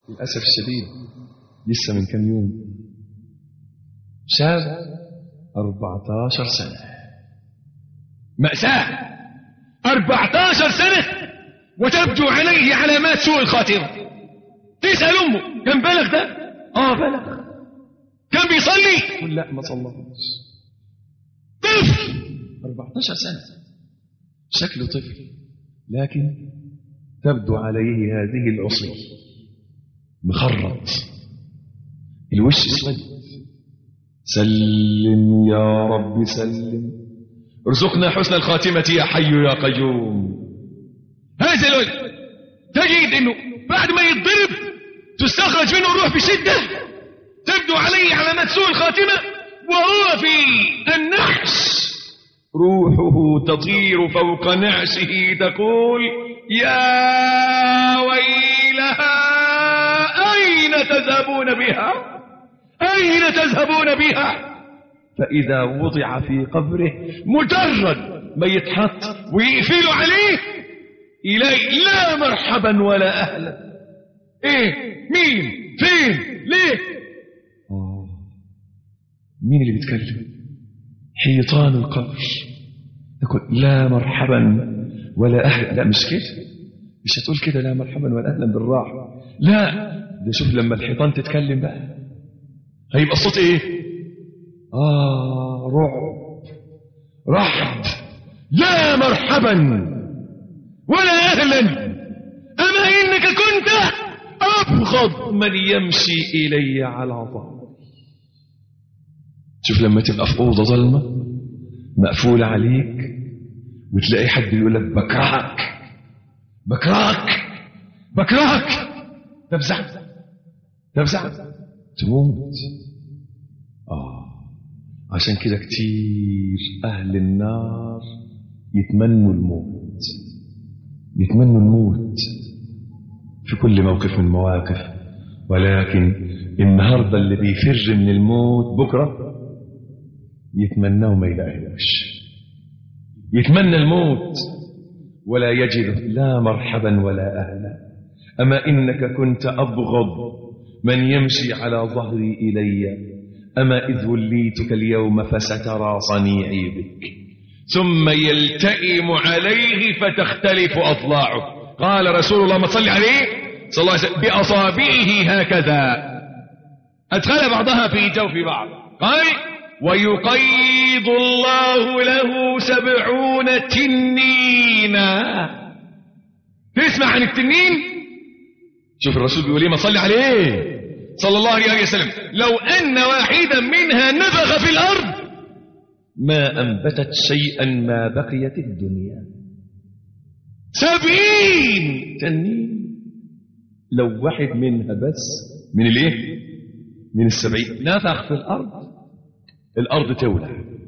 للأسف الشديد لسه من كم يوم شاب 14 سنة مأساة 14 سنة وتبدو عليه علامات سوء الخاتمة تسأل أمه كم بلغ ده؟ آه بلغ كم بيصلي؟ قل لا ما صلىش طفل 14 سنة شكله طفل لكن تبدو عليه هذه العصي مخرط الوش اسود سلم يا رب سلم ارزقنا حسن الخاتمة يا حي يا قيوم هذا الولد تجد انه بعد ما يتضرب تستخرج منه الروح بشدة تبدو عليه علامات سوء الخاتمة وهو في النحس روحه تطير فوق نعشه تقول يا ويلها أين تذهبون بها أين تذهبون بها فإذا وضع في قبره مجرد ما يتحط ويقفلوا عليه إليه لا مرحبا ولا أهلا إيه مين فين ليه آه. مين اللي بيتكلم حيطان القبر يقول لا مرحبا ولا أهلا لا مش كده مش هتقول كده لا مرحبا ولا أهلا بالراحة لا ده شوف لما الحيطان تتكلم بقى هيبقى الصوت ايه آه رعب رعب لا مرحبا ولا أهلا أما إنك كنت أبغض من يمشي إلي على ظهري شوف لما تبقى في أوضة ظلمة مقفولة عليك وتلاقي حد يقول لك بكرهك بكرهك بكرهك تفزع تفزع تموت آه عشان كده كتير أهل النار يتمنوا الموت يتمنوا الموت في كل موقف من المواقف ولكن النهارده اللي بيفر من الموت بكره يتمناه ما يلاقيهوش يتمنى الموت ولا يجد لا مرحبا ولا اهلا اما انك كنت ابغض من يمشي على ظهري الي اما اذ وليتك اليوم فسترى صنيعي بك ثم يلتئم عليه فتختلف اضلاعه قال رسول الله ما صلي عليه صلى الله عليه وسلم باصابعه هكذا أدخل بعضها في جوف بعض قال ويقيض الله له سبعون تنينا تسمع عن التنين شوف الرسول بيقول ايه ما صلي عليه صلى الله عليه وسلم لو أن واحدا منها نفخ في الأرض ما أنبتت شيئا ما بقيت الدنيا سبعين تنين لو واحد منها بس من الايه من السبعين نفخ في الأرض الأرض تولع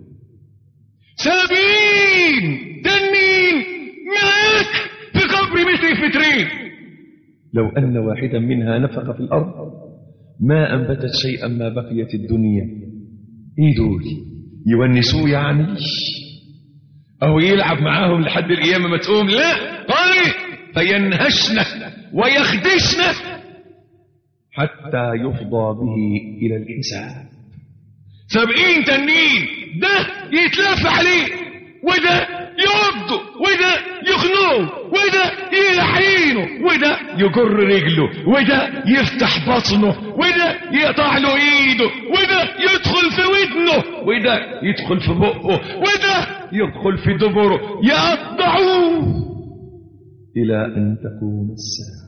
سبعين تنين معك في قبر مثل فترين لو أن واحدا منها نفخ في الأرض ما أنبتت شيئا ما بقيت الدنيا إيه دول يونسوه يعني أو يلعب معاهم لحد القيامة ما تقوم لا قال فينهشنا ويخدشنا حتى يفضى به إلى الحساب سبعين تنين ده يتلف عليه وده يعضه وده يخنقه وده يلحينه وده يجر رجله وده يفتح بطنه وده يقطع له ايده وده يدخل في ودنه وده يدخل في بقه وده يدخل في دبره يقطعوه إلى أن تقوم الساعة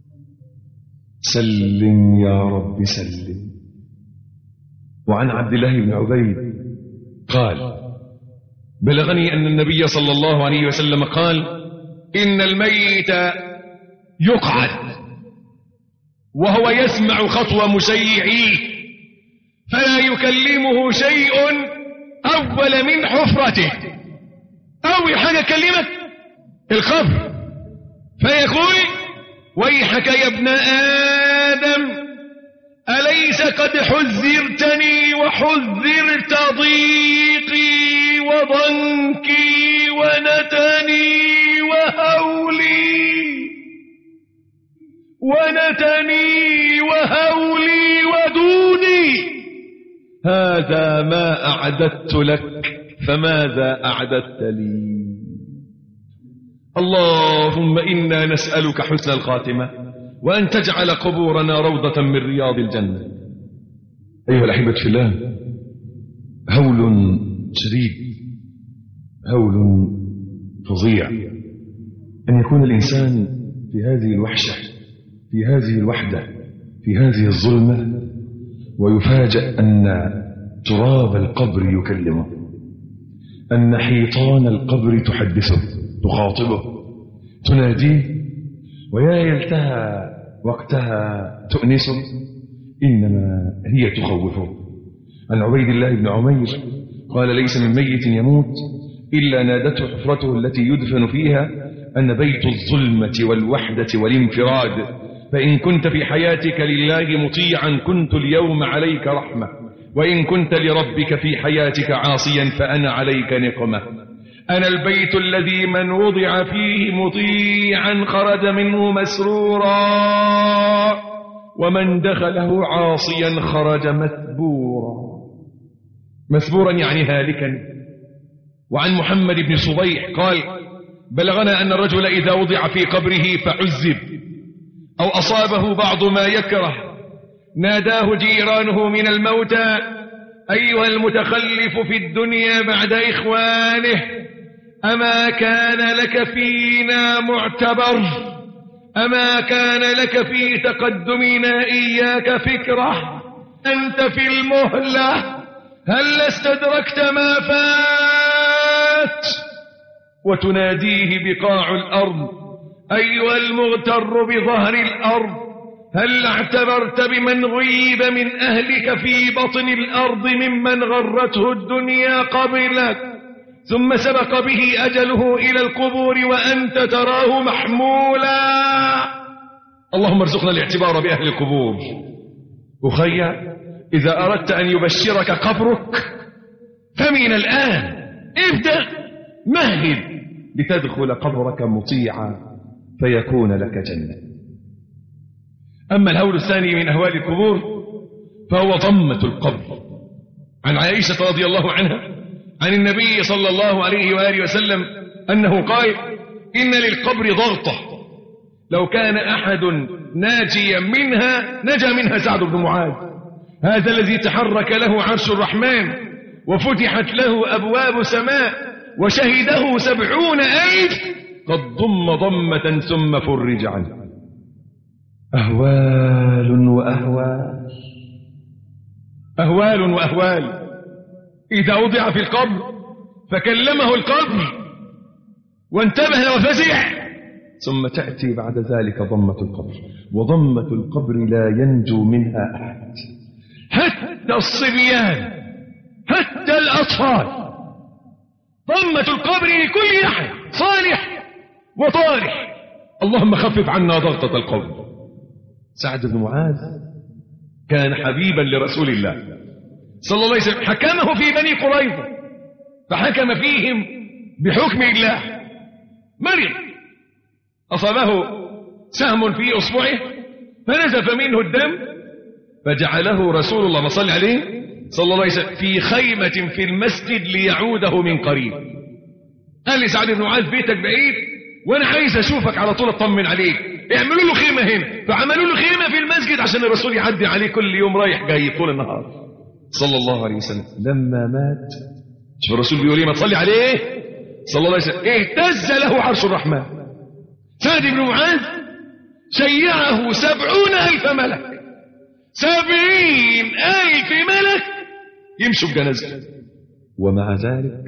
سلم يا رب سلم وعن عبد الله بن عبيد قال بلغني أن النبي صلى الله عليه وسلم قال إن الميت يقعد وهو يسمع خطوة مشيعيه فلا يكلمه شيء أول من حفرته أول حاجة كلمة القبر فيقول ويحك يا ابن آدم أليس قد حذرتني وحذرت ضيقي وضنكي ونتني وهولي ونتني وهولي ودوني هذا ما أعددت لك فماذا أعددت لي اللهم إنا نسألك حسن الخاتمة وأن تجعل قبورنا روضة من رياض الجنة أيها الأحبة في الله هول شديد هول فظيع أن يكون الإنسان في هذه الوحشة في هذه الوحدة في هذه الظلمة ويفاجأ أن تراب القبر يكلمه أن حيطان القبر تحدثه تخاطبه تناديه ويا يلتها وقتها تؤنسه إنما هي تخوفه عن عبيد الله بن عمير قال ليس من ميت يموت إلا نادته حفرته التي يدفن فيها أن بيت الظلمة والوحدة والانفراد فإن كنت في حياتك لله مطيعا كنت اليوم عليك رحمة وإن كنت لربك في حياتك عاصيا فأنا عليك نقمة أنا البيت الذي من وضع فيه مطيعا خرج منه مسرورا ومن دخله عاصيا خرج مثبورا مثبورا يعني هالكا وعن محمد بن صبيح قال بلغنا أن الرجل إذا وضع في قبره فعذب أو أصابه بعض ما يكره ناداه جيرانه من الموتى أيها المتخلف في الدنيا بعد إخوانه أما كان لك فينا معتبر أما كان لك في تقدمنا إياك فكرة أنت في المهلة هل استدركت ما فات وتناديه بقاع الأرض أيها المغتر بظهر الأرض هل اعتبرت بمن غيب من أهلك في بطن الأرض ممن غرته الدنيا قبلك ثم سبق به أجله إلى القبور وأنت تراه محمولا اللهم ارزقنا الاعتبار بأهل القبور أخي إذا أردت أن يبشرك قبرك فمن الآن ابدأ مهد لتدخل قبرك مطيعا فيكون لك جنة أما الهول الثاني من أهوال القبور فهو ضمة القبر عن عائشة رضي الله عنها عن النبي صلى الله عليه وآله وسلم أنه قال إن للقبر ضغطة لو كان أحد ناجيا منها نجا منها سعد بن معاذ هذا الذي تحرك له عرش الرحمن وفتحت له أبواب سماء وشهده سبعون ألف قد ضم ضمة ثم فرج عنه أهوال وأهوال أهوال وأهوال إذا وضع في القبر فكلمه القبر وانتبه وفزع ثم تأتي بعد ذلك ضمة القبر وضمة القبر لا ينجو منها أحد حتى الصبيان حتى الأطفال ضمة القبر لكل أحد صالح وطالح اللهم خفف عنا ضغطة القبر سعد بن معاذ كان حبيبا لرسول الله صلى الله عليه وسلم حكمه في بني قريظة فحكم فيهم بحكم الله مرض أصابه سهم في أصبعه فنزف منه الدم فجعله رسول الله صلى عليه صلى الله عليه وسلم في خيمة في المسجد ليعوده من قريب قال لي سعد بن معاذ بيتك بعيد وانا عايز اشوفك على طول اطمن عليك اعملوا له خيمة هنا فعملوا له خيمة في المسجد عشان الرسول يعدي عليه كل يوم رايح جاي طول النهار صلى الله عليه وسلم لما مات شوف الرسول بيقول ايه ما تصلي عليه صلى الله عليه وسلم اهتز له عرش الرحمن سعد بن معاذ شيعه سبعون ألف ملك سبعين ألف ملك يمشوا بجنازته ومع ذلك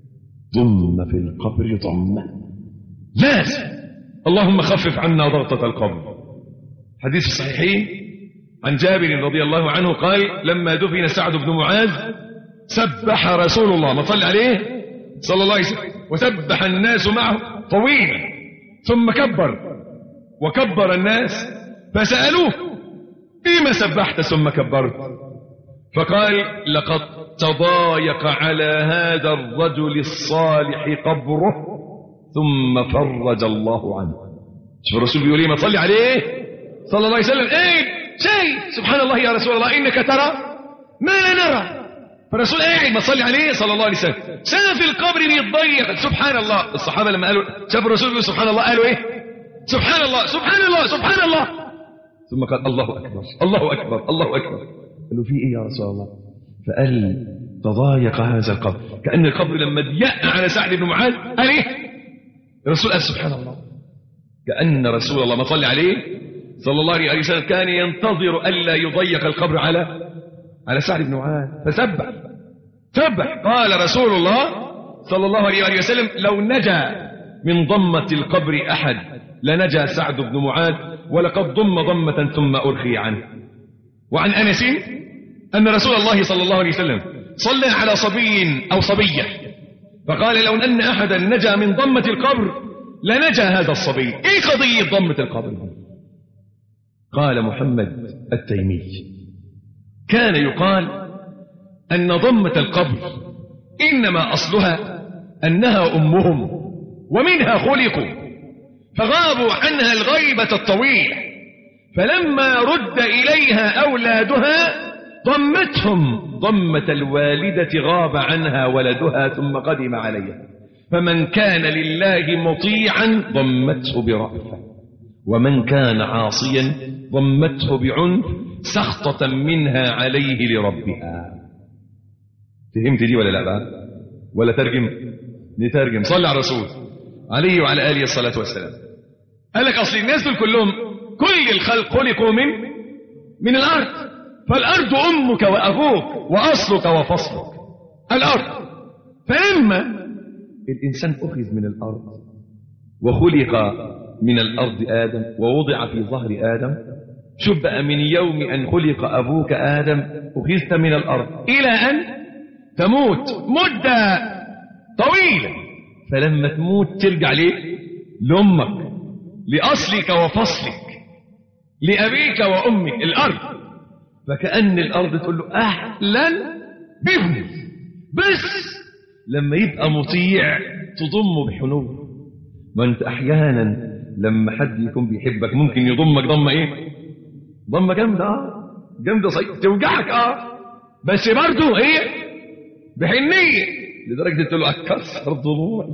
ضم في القبر ضمة لازم اللهم خفف عنا ضغطة القبر حديث الصحيحين عن جابر رضي الله عنه قال لما دفن سعد بن معاذ سبح رسول الله ما صلى عليه صلى الله عليه وسلم وسبح الناس معه طويلا ثم كبر وكبر الناس فسألوه بما سبحت ثم كبرت فقال لقد تضايق على هذا الرجل الصالح قبره ثم فرج الله عنه شوف الرسول بيقول ايه ما تصلي عليه صلى الله عليه وسلم ايه شيء سبحان الله يا رسول الله انك ترى ما لا نرى فالرسول قاعد ما صلي عليه صلى الله عليه وسلم شاف القبر بيتضيق سبحان الله الصحابه لما قالوا شافوا الرسول بيقول سبحان الله قالوا ايه سبحان الله سبحان الله سبحان الله ثم قال الله اكبر الله اكبر الله اكبر قالوا في ايه يا رسول الله فقال تضايق هذا القبر كان القبر لما ضيق على سعد بن معاذ قال ايه الرسول قال سبحان الله كأن رسول الله ما صلى عليه صلى الله عليه وسلم كان ينتظر ألا يضيق القبر على على سعد بن معاذ فسبح سبح قال رسول الله صلى الله عليه وسلم لو نجا من ضمة القبر أحد لنجا سعد بن معاذ ولقد ضم ضمة ثم أرخي عنه وعن أنس أن رسول الله صلى الله عليه وسلم صلى على صبي أو صبية فقال لو أن أحدا نجا من ضمة القبر لنجا هذا الصبي ايه قضية ضمة القبر قال محمد التيمي كان يقال أن ضمة القبر إنما أصلها أنها أمهم ومنها خلقوا فغابوا عنها الغيبة الطويلة فلما رد إليها أولادها ضمتهم ضمة الوالدة غاب عنها ولدها ثم قدم عليها فمن كان لله مطيعا ضمته برأفة ومن كان عاصيا ضمته بعنف سخطة منها عليه لربها فهمت دي ولا لا بقى ولا ترجم نترجم صلى على الرسول عليه وعلى آله الصلاة والسلام قال لك أصل الناس دول كلهم كل الخلق خلقوا من من الأرض فالأرض أمك وأبوك وأصلك وفصلك الأرض فلما الإنسان أخذ من الأرض وخلق من الأرض آدم ووضع في ظهر آدم شوف بقى من يوم أن خلق أبوك آدم أخذت من الأرض إلى أن تموت مدة طويلة فلما تموت ترجع ليه لأمك لأصلك وفصلك لأبيك وأمك الأرض فكأن الأرض تقول له أهلا بابني بس لما يبقى مطيع تضمه بحنو ما انت احيانا لما حد يكون بيحبك ممكن يضمك ضمه ايه ضمه جامده اه جامده صحيح توجعك اه بس برضه ايه بحنيه لدرجه تقول له اكسر ضلوعي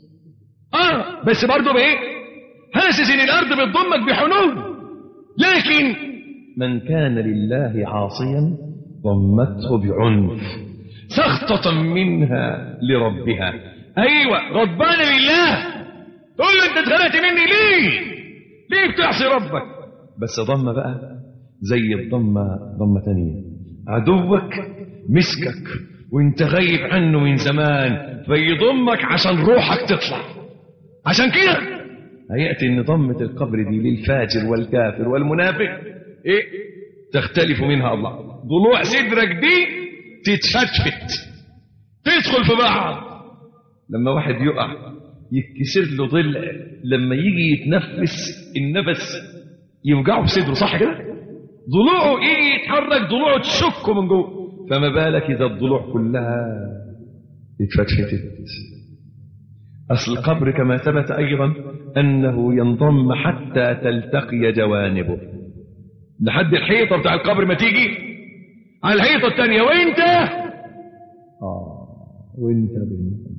اه بس برضه بايه حاسس ان الارض بتضمك بحنو لكن من كان لله عاصيا ضمته بعنف سخطة منها لربها أيوة غضبان لله تقول له أنت اتخلقت مني ليه ليه بتعصي ربك بس ضمة بقى زي الضمة ضمة تانية عدوك مسكك وانت غايب عنه من زمان فيضمك عشان روحك تطلع عشان كده هيأتي ان ضمة القبر دي للفاجر والكافر والمنافق ايه تختلف منها الله ضلوع صدرك دي تتفتفت تدخل في بعض لما واحد يقع يتكسر له ضلع لما يجي يتنفس النفس يوجعه في صدره صح كده ضلوعه ايه يتحرك ضلوعه تشكه من جوه فما بالك اذا الضلوع كلها اتفتفتت اصل القبر كما ثبت ايضا انه ينضم حتى تلتقي جوانبه لحد الحيطه بتاع القبر ما تيجي على الحيطة الثانية وانت آه وانت بنت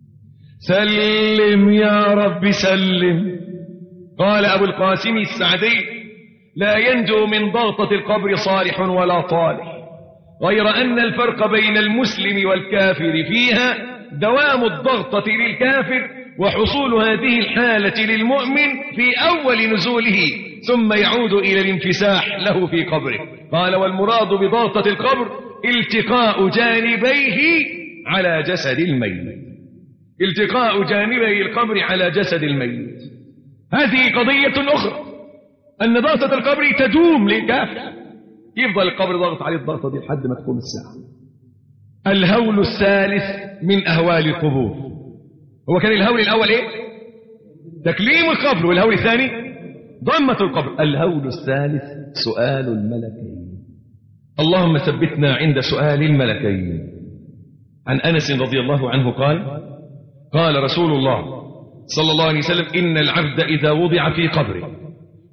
سلم يا رب سلم قال أبو القاسم السعدي لا ينجو من ضغطة القبر صالح ولا طالح غير أن الفرق بين المسلم والكافر فيها دوام الضغطة للكافر وحصول هذه الحالة للمؤمن في أول نزوله ثم يعود إلى الانفساح له في قبره قال والمراد بضغطة القبر التقاء جانبيه على جسد الميت التقاء جانبي القبر على جسد الميت هذه قضية أخرى أن ضغطة القبر تدوم للكافر يفضل القبر ضغط عليه الضغطة دي لحد ما تقوم الساعة الهول الثالث من أهوال القبور هو كان الهول الأول إيه تكليم القبر والهول الثاني ضمة القبر الهول الثالث سؤال الملكين اللهم ثبتنا عند سؤال الملكين عن أنس رضي الله عنه قال قال رسول الله صلى الله عليه وسلم إن العبد إذا وضع في قبره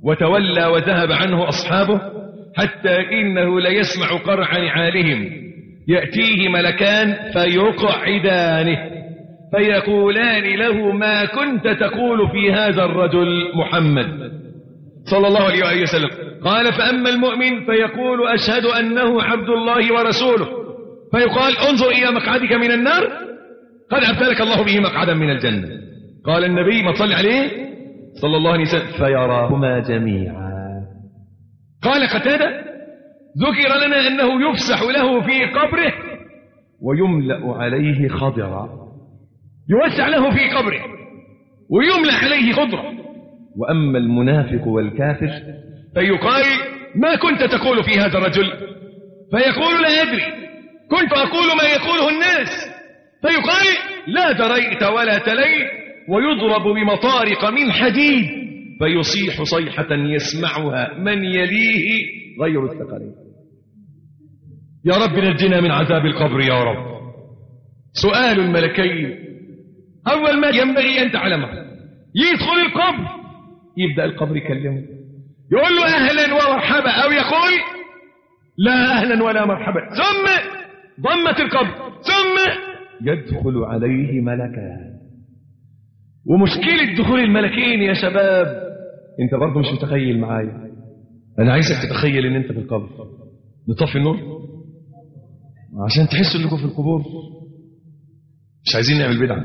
وتولى وذهب عنه أصحابه حتى إنه ليسمع قرع نعالهم يأتيه ملكان فيقعدانه فيقولان له ما كنت تقول في هذا الرجل محمد صلى الله عليه وآله وسلم قال فأما المؤمن فيقول أشهد أنه عبد الله ورسوله فيقال انظر إلى مقعدك من النار قد أبتلك الله به مقعدا من الجنة قال النبي ما تصلي عليه صلى الله عليه وسلم فيراهما جميعا قال قتادة ذكر لنا أنه يفسح له في قبره ويملأ عليه خضرا يوسع له في قبره ويملأ عليه خضرا وأما المنافق والكافر فيقال ما كنت تقول في هذا الرجل فيقول لا أدري كنت أقول ما يقوله الناس فيقال لا دريت ولا تليت ويضرب بمطارق من حديد فيصيح صيحة يسمعها من يليه غير الثقلين يا رب نجنا من عذاب القبر يا رب سؤال الملكين أول ما ينبغي أن تعلمه يدخل القبر يبدأ القبر يكلمه يقول له أهلا ومرحبا أو يقول لا أهلا ولا مرحبا ثم ضمة القبر ثم يدخل عليه ملكان ومشكلة دخول الملكين يا شباب انت برضه مش متخيل معايا انا عايزك تتخيل ان انت في القبر نطفي النور عشان تحسوا انكم في القبور مش عايزين نعمل بدعه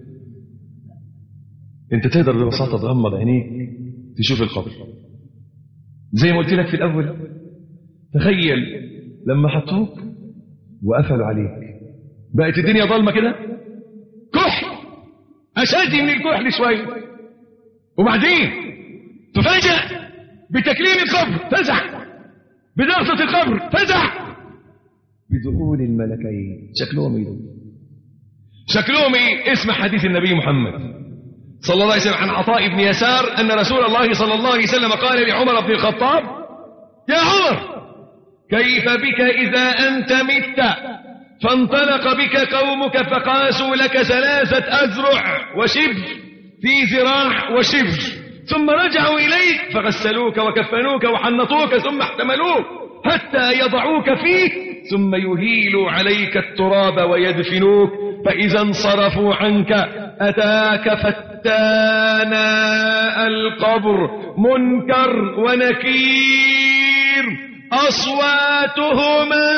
انت تقدر ببساطه تغمض عينيك تشوف القبر زي ما قلت لك في الاول تخيل لما حطوك وقفلوا عليك بقت الدنيا ضلمه كده كحل اشد من الكحل شويه وبعدين تفاجأ بتكليم القبر فزع بدرسة القبر فزع بدخول الملكين شكلهم ايه شكلهم ايه اسم حديث النبي محمد صلى الله عليه وسلم عن عطاء بن يسار أن رسول الله صلى الله عليه وسلم قال لعمر بن الخطاب يا عمر كيف بك إذا أنت مت فانطلق بك قومك فقاسوا لك ثلاثة أذرع وشبر في ذراع وشبر ثم رجعوا إليك فغسلوك وكفنوك وحنطوك ثم احتملوك حتى يضعوك فيه ثم يهيلوا عليك التراب ويدفنوك فإذا انصرفوا عنك أتاك فتانا القبر منكر ونكير أصواتهما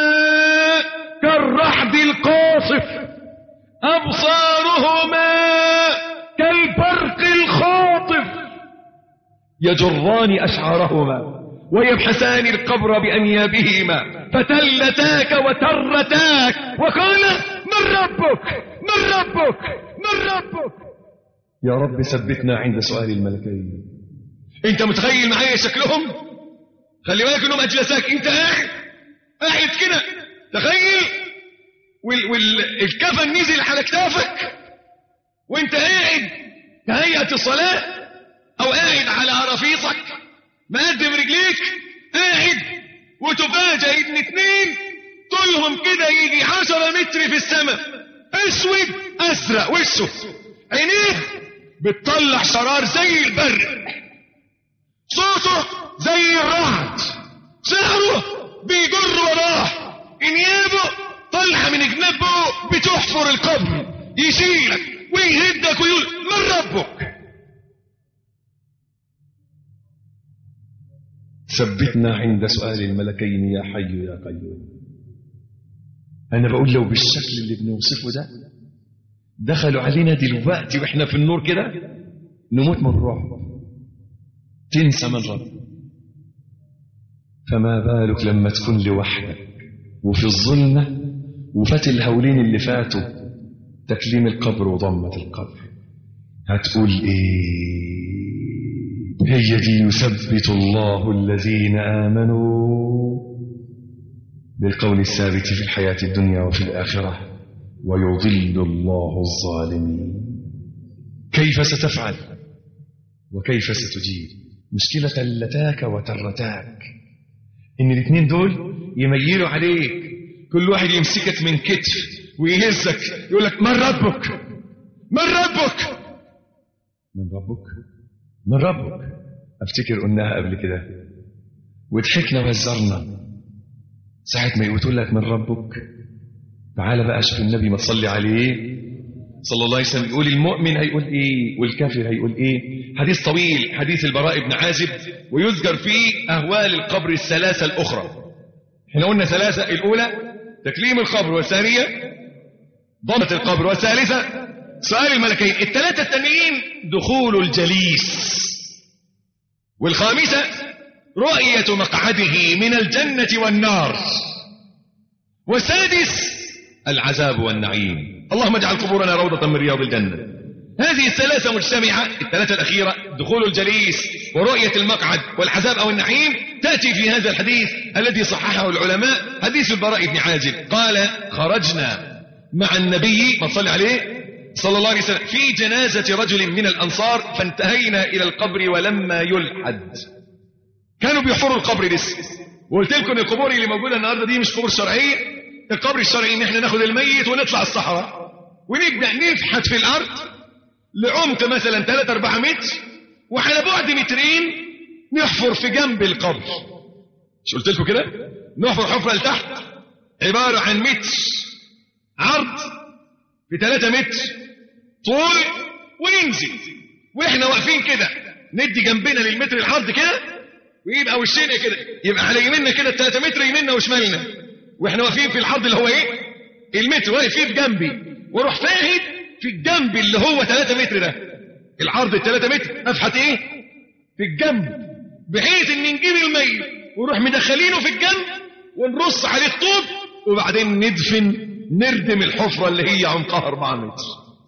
كالرحب القاصف أبصارهما كالبرق الخاطف يجران أشعارهما ويبحثان القبر بأنيابهما فتلتاك وترتاك وقال من ربك من ربك من ربك يا رب ثبتنا عند سؤال الملكين انت متخيل معايا شكلهم خلي بالك انهم اجلساك انت قاعد قاعد كده تخيل والكفن نزل على كتافك وانت قاعد كهيئة الصلاة او قاعد على رفيصك مقدم رجليك قاعد وتفاجئ ان اتنين طولهم كده يجي عشرة متر في السماء اسود ازرق وشه عينيه بتطلع شرار زي البرق صوته زي الرعد شعره بيجر وراه انيابه طالعه من جنبه بتحفر القبر يشيلك ويهدك ويقول من ربك ثبتنا عند سؤال الملكين يا حي يا قيوم انا بقول لو بالشكل اللي بنوصفه ده دخلوا علينا دلوقتي واحنا في النور كده نموت من الرعب تنسى من رب فما بالك لما تكون لوحدك وفي الظلمة وفات الهولين اللي فاتوا تكليم القبر وضمة القبر هتقول ايه هي دي يثبت الله الذين آمنوا بالقول الثابت في الحياة الدنيا وفي الآخرة ويضل الله الظالمين كيف ستفعل وكيف ستجيب مشكلة تلتاك وترتاك إن الاثنين دول يميلوا عليك كل واحد يمسكك من كتف ويهزك يقول لك من ربك من ربك من ربك من ربك افتكر قلناها قبل كده وضحكنا وهزرنا ساعة ما يقول لك من ربك تعال بقى شوف النبي ما تصلي عليه صلى الله عليه وسلم يقول المؤمن هيقول ايه والكافر هيقول ايه حديث طويل حديث البراء بن عازب ويذكر فيه اهوال القبر الثلاثة الاخرى احنا قلنا ثلاثة الاولى تكليم القبر والثانية ضمة القبر والثالثة سؤال الملكين الثلاثة التانيين دخول الجليس والخامسة رؤية مقعده من الجنة والنار والسادس العذاب والنعيم اللهم اجعل قبورنا روضة من رياض الجنة هذه الثلاثة مجتمعة الثلاثة الأخيرة دخول الجليس ورؤية المقعد والعذاب أو النعيم تأتي في هذا الحديث الذي صححه العلماء حديث البراء بن عازب قال خرجنا مع النبي ما صلى عليه صلى الله عليه وسلم في جنازة رجل من الأنصار فانتهينا إلى القبر ولما يلحد كانوا بيحفروا القبر لسه وقلت لكم القبور اللي موجودة النهاردة دي مش قبور شرعية القبر الشرعي ان احنا ناخد الميت ونطلع الصحراء ونبدأ نفحت في الأرض لعمق مثلا 3 4 متر وعلى بعد مترين نحفر في جنب القبر مش قلت لكم كده نحفر حفرة لتحت عبارة عن متر عرض في 3 متر طول وننزل واحنا واقفين كده ندي جنبنا للمتر العرض كده ويبقى وشنا كده يبقى على يميننا كده 3 متر يميننا وشمالنا واحنا واقفين في العرض اللي هو ايه المتر واقف فيه بجنبي واروح فاهد في الجنب اللي هو 3 متر ده العرض ال 3 متر افحت ايه في الجنب بحيث ان نجيب الميت ونروح مدخلينه في الجنب ونرص عليه الطوب وبعدين ندفن نردم الحفرة اللي هي عمقها 4 متر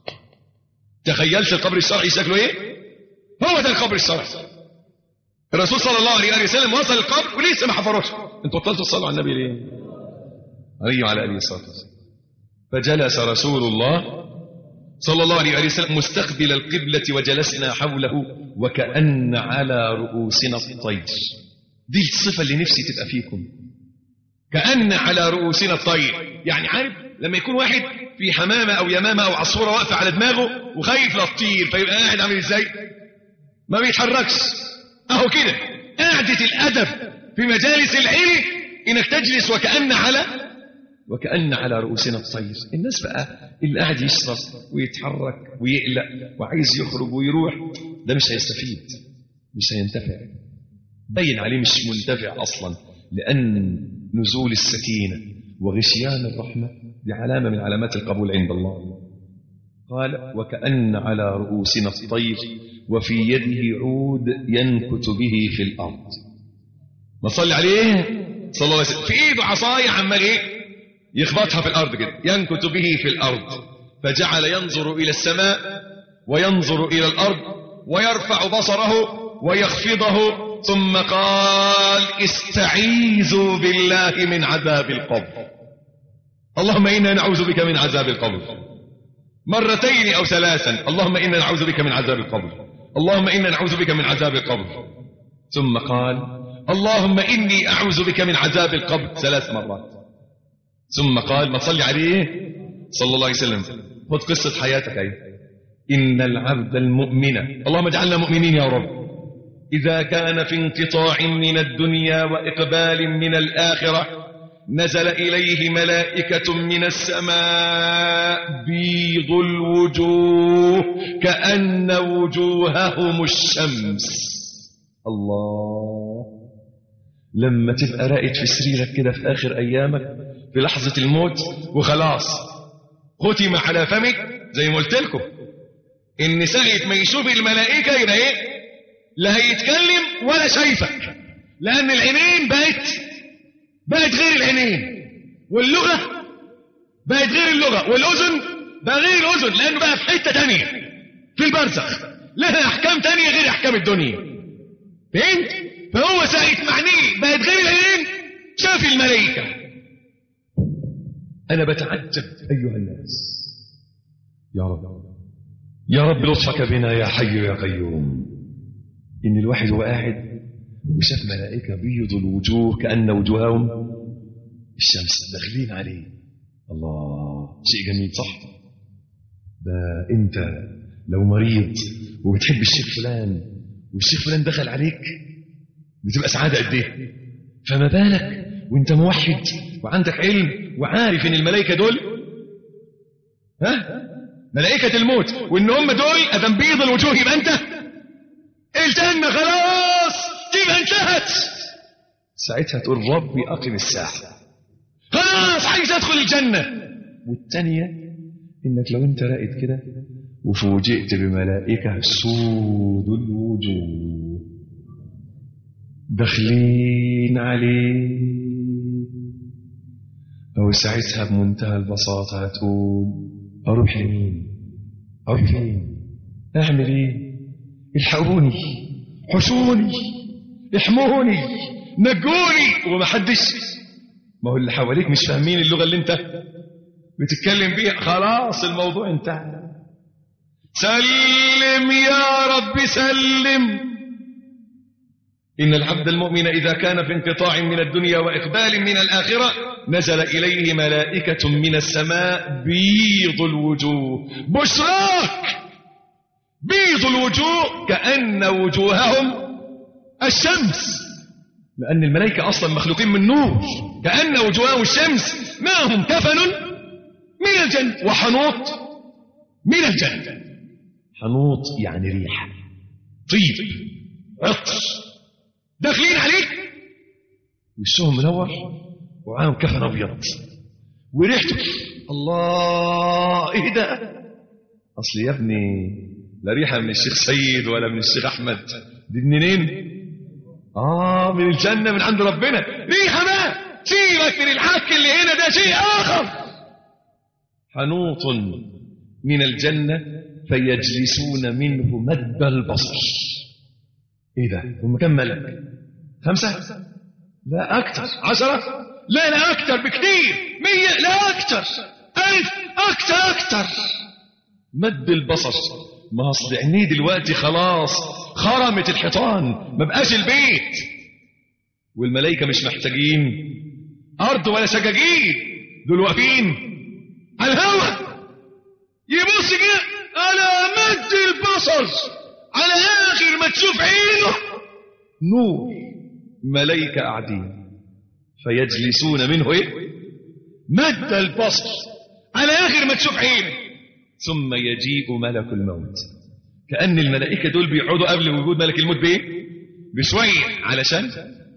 تخيلت القبر الشرعي شكله ايه هو ده القبر الشرعي الرسول صلى الله عليه وسلم وصل القبر ولسه ما حفروش انتوا بطلتوا تصلوا على النبي ليه عليه وعلى اله الصلاه والسلام فجلس رسول الله صلى الله عليه وسلم مستقبل القبلة وجلسنا حوله وكأن على رؤوسنا الطير دي الصفة اللي نفسي تبقى فيكم كأن على رؤوسنا الطير يعني عارف لما يكون واحد في حمامة أو يمامة أو عصفورة واقفة على دماغه وخايف لا تطير فيبقى قاعد عامل ازاي ما بيتحركش اهو كده قعدة الأدب في مجالس العلم إنك تجلس وكأن على وكأن على رؤوسنا الطير الناس بقى اللي قاعد يشرب ويتحرك ويقلق وعايز يخرج ويروح ده مش هيستفيد مش هينتفع باين عليه مش منتفع أصلا لأن نزول السكينة وغشيان الرحمة دي علامة من علامات القبول عند الله قال وكأن على رؤوسنا الطير وفي يده عود ينكت به في الأرض ما صلي عليه صلى الله عليه وسلم في ايده عصاية عمال ايه يخبطها في الأرض كده ينكت به في الأرض فجعل ينظر إلى السماء وينظر إلى الأرض ويرفع بصره ويخفضه ثم قال استعيذوا بالله من عذاب القبر اللهم إنا نعوذ بك من عذاب القبر مرتين أو ثلاثا اللهم إنا نعوذ بك من عذاب القبر اللهم إنا نعوذ بك من عذاب القبر ثم قال اللهم إني أعوذ بك من عذاب القبر ثلاث مرات ثم قال ما تصلي عليه صلى الله عليه وسلم خذ قصة حياتك أيه إن العبد المؤمن اللهم اجعلنا مؤمنين يا رب إذا كان في انقطاع من الدنيا وإقبال من الآخرة نزل إليه ملائكة من السماء بيض الوجوه كأن وجوههم الشمس الله لما تبقى راقد في سريرك كده في آخر أيامك في لحظة الموت وخلاص ختم على فمك زي ما قلت لكم إن ساعة ما يشوف الملائكة يبقى إيه لا هيتكلم ولا شايفك لأن العينين بقت بقت غير العينين واللغة بقت غير اللغة والأذن بقى غير الأذن لأنه بقى في حتة تانية في البرزخ لها أحكام تانية غير أحكام الدنيا فهمت؟ فهو ساعة معنيه بقت غير العينين شاف الملائكة أنا بتعجب أيها الناس يا رب يا رب لطفك بنا يا حي يا قيوم إن الواحد هو قاعد وشاف ملائكة بيض الوجوه كأن وجوههم الشمس داخلين عليه الله شيء جميل صح ده أنت لو مريض وبتحب الشيخ فلان والشيخ فلان دخل عليك بتبقى سعادة قد ايه فما بالك وانت موحد وعندك علم وعارف ان الملائكة دول ها ملائكة الموت وان هم دول ادم بيض الوجوه يبقى انت الجنة خلاص تبقى انتهت ساعتها تقول ربي اقم الساعة خلاص عايز ادخل الجنة والتانية انك لو انت راقد كده وفوجئت بملائكة سود الوجوه داخلين عليه أو ساعتها بمنتهى البساطة هتقول أروح لمين أروح فين أعمل إيه الحقوني حشوني احموني نجوني ومحدش ما هو اللي حواليك مش فاهمين اللغة اللي انت بتتكلم بيها خلاص الموضوع انتهى سلم يا رب سلم إن العبد المؤمن إذا كان في انقطاع من الدنيا وإقبال من الآخرة نزل إليه ملائكة من السماء بيض الوجوه بشراك بيض الوجوه كأن وجوههم الشمس لأن الملائكة أصلا مخلوقين من نور كأن وجوههم الشمس معهم كفن من الجنة وحنوط من الجنة حنوط يعني ريحة طيب عطر داخلين عليك وشهم منور ومعاهم كفن ابيض وريحته الله ايه ده اصل يا ابني لا ريحه من الشيخ سيد ولا من الشيخ احمد دي منين اه من الجنه من عند ربنا ريحه بقى سيبك من الحك اللي هنا ده شيء اخر حنوط من الجنه فيجلسون منه مد البصر ايه ده هم كم ملك خمسة لا أكثر عشرة لا لا أكثر بكثير مية لا أكثر ألف أكثر أكثر مد البصر ما أصل عينيه دلوقتي خلاص خرمت الحيطان ما بقاش البيت والملائكة مش محتاجين أرض ولا سجاجيد دول واقفين على الهوا يبص كده على مد البصر على آخر ما تشوف عينه نور ملائكة قاعدين فيجلسون منه ايه مد البصر على آخر ما تشوف عينه ثم يجيء ملك الموت كأن الملائكة دول بيقعدوا قبل وجود ملك الموت بإيه بشوية علشان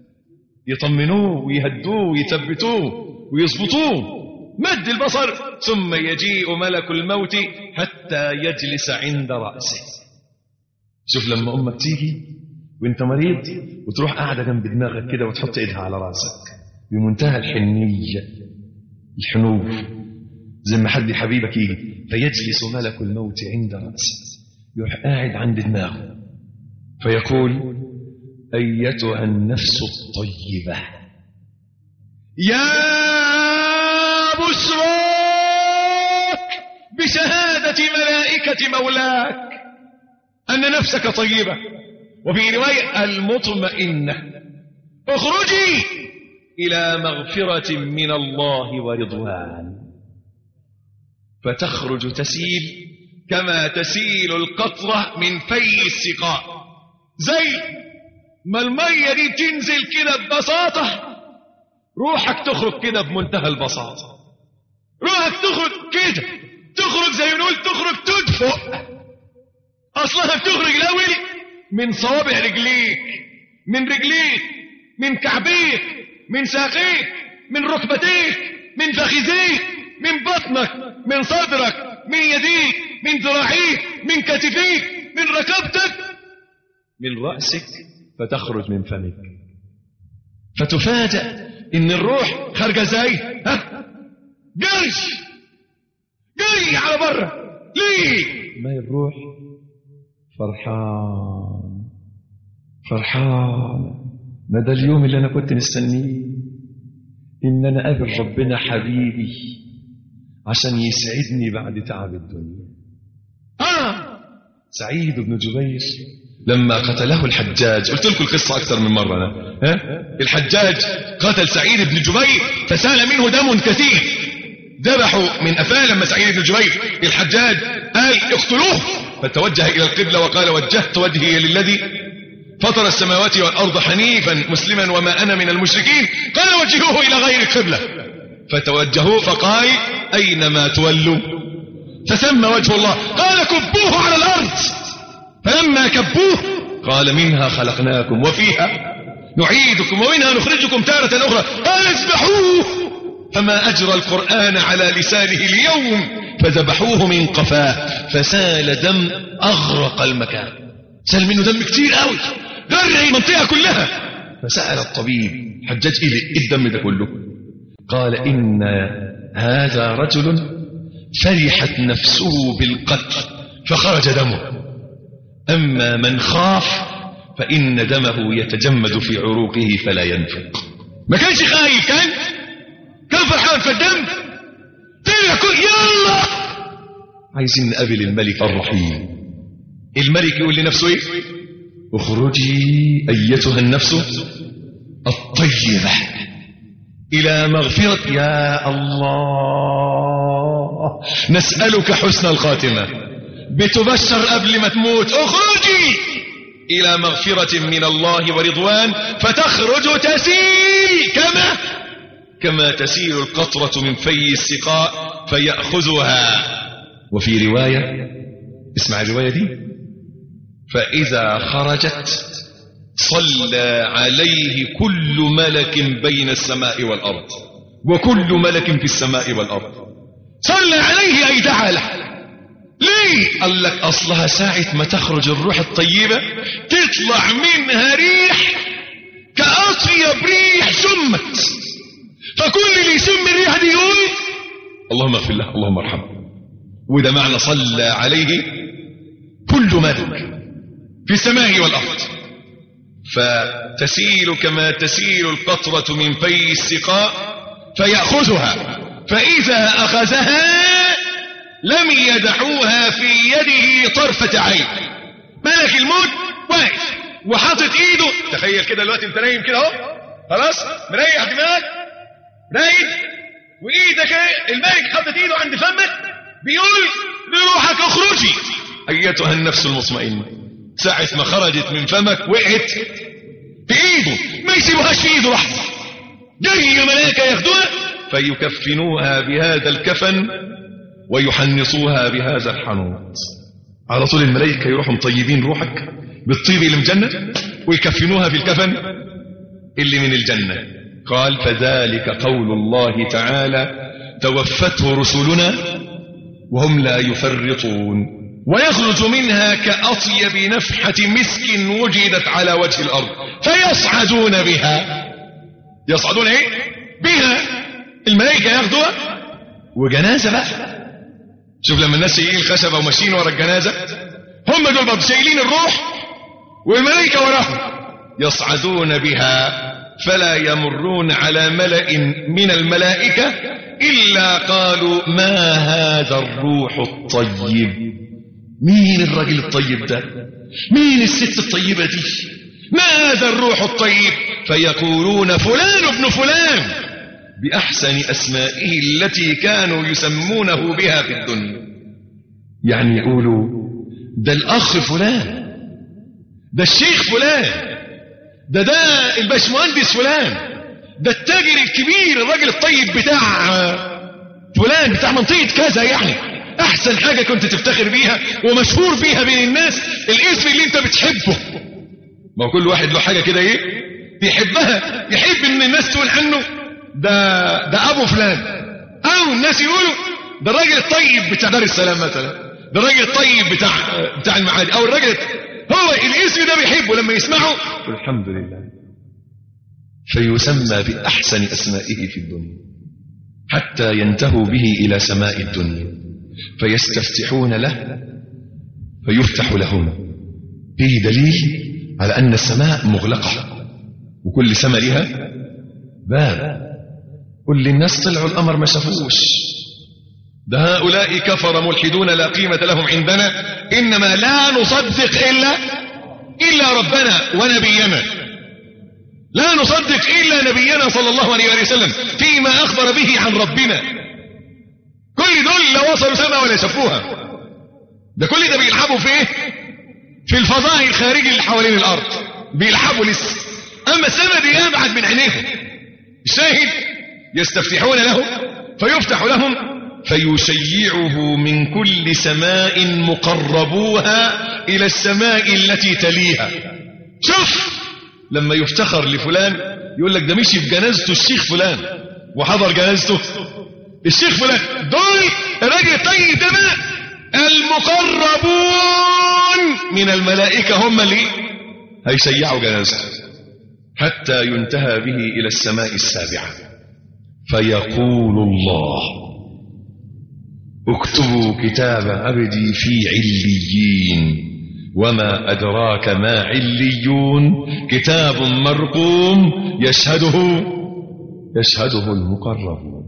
يطمنوه ويهدوه ويثبتوه ويظبطوه مد البصر ثم يجيء ملك الموت حتى يجلس عند رأسه شوف لما أمك تيجي وانت مريض وتروح قاعدة جنب دماغك كده وتحط ايدها على راسك بمنتهى الحنية الحنوف زي ما حد حبيبك يجي فيجلس ملك الموت عند رأسه يروح قاعد عند دماغه فيقول أيتها النفس الطيبة يا بشراك بشهادة ملائكة مولاك أن نفسك طيبة وفي رواية المطمئنة اخرجي إلى مغفرة من الله ورضوان فتخرج تسيل كما تسيل القطرة من في السقاء زي ما المية دي تنزل كده ببساطة روحك تخرج كده بمنتهى البساطة روحك تخرج كده تخرج زي ما نقول تخرج تدفق أصلها بتخرج الأول من صوابع رجليك من رجليك من كعبيك من ساقيك من ركبتيك من فخذيك من بطنك من صدرك من يديك من ذراعيك من كتفيك من ركبتك من رأسك فتخرج من فمك فتفاجأ ان الروح خارجه ازاي ها جري جري على بره ليه ما هي الروح فرحان فرحان ما ده اليوم اللي انا كنت مستنيه ان انا اقابل ربنا حبيبي عشان يسعدني بعد تعب الدنيا اه سعيد بن جبير لما قتله الحجاج قلت لكم القصة أكثر من مرة أنا. ها؟ الحجاج قتل سعيد بن جبير فسال منه دم كثير ذبحوا من أفاه لما سعيد بن جبير الحجاج قال اقتلوه فتوجه إلى القبلة وقال وجهت وجهي للذي فطر السماوات والأرض حنيفا مسلما وما أنا من المشركين قال وجهوه إلى غير القبلة فتوجهوا فقال أينما تولوا فثم وجه الله قال كبوه على الأرض فلما كبوه قال منها خلقناكم وفيها نعيدكم ومنها نخرجكم تارة أخرى قال اذبحوه فما أجرى القرآن على لسانه اليوم فذبحوه من قفاه فسال دم أغرق المكان سال منه دم كتير قوي غرق المنطقة كلها فسأل الطبيب حجاج إيه الدم ده كله قال إن هذا رجل فرحت نفسه بالقتل فخرج دمه أما من خاف فإن دمه يتجمد في عروقه فلا ينفق ما كانش خايف كان كان فرحان فالدم طلع كل يلا عايزين نقابل الملك الرحيم الملك يقول لنفسه ايه اخرجي ايتها النفس الطيبة الى مغفرة يا الله نسألك حسن الخاتمة بتبشر قبل ما تموت اخرجي الى مغفرة من الله ورضوان فتخرج تسيل كما كما تسيل القطرة من في السقاء فيأخذها وفي رواية اسمع الرواية دي فإذا خرجت صلى عليه كل ملك بين السماء والأرض وكل ملك في السماء والأرض صلى عليه أي دعا له ليه قال لك أصلها ساعة ما تخرج الروح الطيبة تطلع منها ريح كأطيب ريح سمت فكل اللي يسم الريح دي يقول اللهم اغفر له اللهم ارحمه وده معنى صلى عليه كل ملك في السماء والأرض فتسيل كما تسيل القطرة من في السقاء فيأخذها فإذا أخذها لم يدعوها في يده طرفة عين ملك الموت واقف وحاطط ايده تخيل كده دلوقتي انت نايم كده اهو خلاص مريح دماغك نايم وايدك الملك حاطط ايده عند فمك بيقول لروحك اخرجي ايتها النفس المطمئنه ساعة ما خرجت من فمك وقعت في ايده ما يسيبوهاش في ايده لحظة جاي ملائكة ياخدوها فيكفنوها بهذا الكفن ويحنصوها بهذا الحنوط على طول الملائكة يروحوا مطيبين روحك بالطيب اللي من الجنة ويكفنوها في الكفن اللي من الجنة قال فذلك قول الله تعالى توفته رسلنا وهم لا يفرطون ويخرج منها كأطيب نفحة مسك وجدت على وجه الأرض فيصعدون بها يصعدون ايه بها الملائكة ياخدوها وجنازة بقى شوف لما الناس شايلين الخشبة وماشيين ورا الجنازة هم دول برضه شايلين الروح والملائكة وراهم يصعدون بها فلا يمرون على ملأ من الملائكة إلا قالوا ما هذا الروح الطيب مين الرجل الطيب ده مين الست الطيبة دي ما هذا الروح الطيب فيقولون فلان ابن فلان بأحسن أسمائه التي كانوا يسمونه بها في الدنيا يعني يقولوا ده الأخ فلان ده الشيخ فلان ده ده الباشمهندس فلان ده التاجر الكبير الراجل الطيب بتاع فلان بتاع منطقة كذا يعني احسن حاجة كنت تفتخر بيها ومشهور بيها بين الناس الاسم اللي انت بتحبه ما هو كل واحد له حاجة كده ايه بيحبها يحب ان الناس تقول عنه ده ده ابو فلان او الناس يقولوا ده الراجل الطيب بتاع دار السلام مثلا ده الراجل الطيب بتاع بتاع المعادي او الراجل هو الاسم ده بيحبه لما يسمعه الحمد لله فيسمى بأحسن أسمائه في الدنيا حتى ينتهوا به إلى سماء الدنيا فيستفتحون له فيفتح لهم فيه دليل على أن السماء مغلقة وكل سماء لها باب كل الناس طلعوا القمر ما شافوش ده هؤلاء كفر ملحدون لا قيمة لهم عندنا إنما لا نصدق إلا إلا ربنا ونبينا لا نصدق إلا نبينا صلى الله عليه وسلم فيما أخبر به عن ربنا كل دول لا وصلوا سما ولا شافوها ده كل ده بيلعبوا في ايه في الفضاء الخارجي اللي حوالين الأرض بيلعبوا لسه اما السماء دي ابعد من عينيهم الشاهد يستفتحون له فيفتح لهم فيشيعه من كل سماء مقربوها الى السماء التي تليها شوف لما يفتخر لفلان يقول لك ده مشي في جنازته الشيخ فلان وحضر جنازته الشيخ فلان دول راجل طيب تمام المقربون من الملائكة هم اللي هيشيعوا جنازته حتى ينتهى به إلى السماء السابعة فيقول الله اكتبوا كتاب عبدي في عليين وما أدراك ما عليون كتاب مرقوم يشهده يشهده المقربون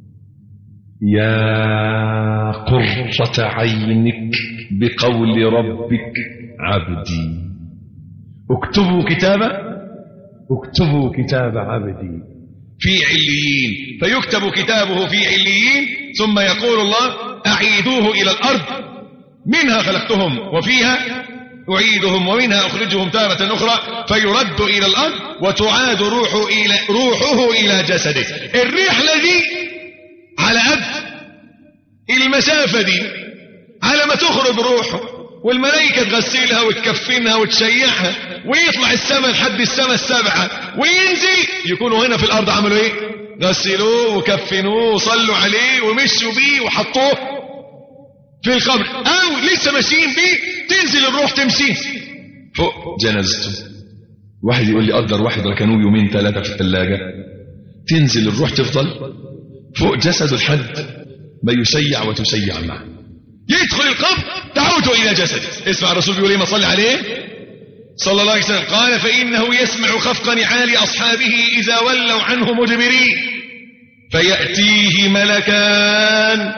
يا قرة عينك بقول ربك عبدي اكتبوا كتاب اكتبوا كتاب عبدي في عليين فيكتب كتابه في عليين ثم يقول الله أعيدوه إلى الأرض منها خلقتهم وفيها أعيدهم ومنها أخرجهم تارة أخرى فيرد إلى الأرض وتعاد روحه إلى, روحه إلى جسده الرحلة دي على قد المسافة دي على ما تخرج روحه والملائكة تغسلها وتكفنها وتشيعها ويطلع السماء لحد السماء السابعة وينزل يكونوا هنا في الأرض عملوا إيه غسلوه وكفنوه وصلوا عليه ومشوا بيه وحطوه في القبر أو لسه ماشيين بيه تنزل الروح تمشي فوق جنازته واحد يقول لي قدر واحد ركنوه يومين ثلاثة في الثلاجة تنزل الروح تفضل فوق جسده لحد ما يشيع وتشيع معه يدخل القبر تعود إلى جسده اسمع الرسول بيقول ايه ما صلي عليه صلى الله عليه وسلم قال فإنه يسمع خفق نعال أصحابه إذا ولوا عنه مدبرين فيأتيه ملكان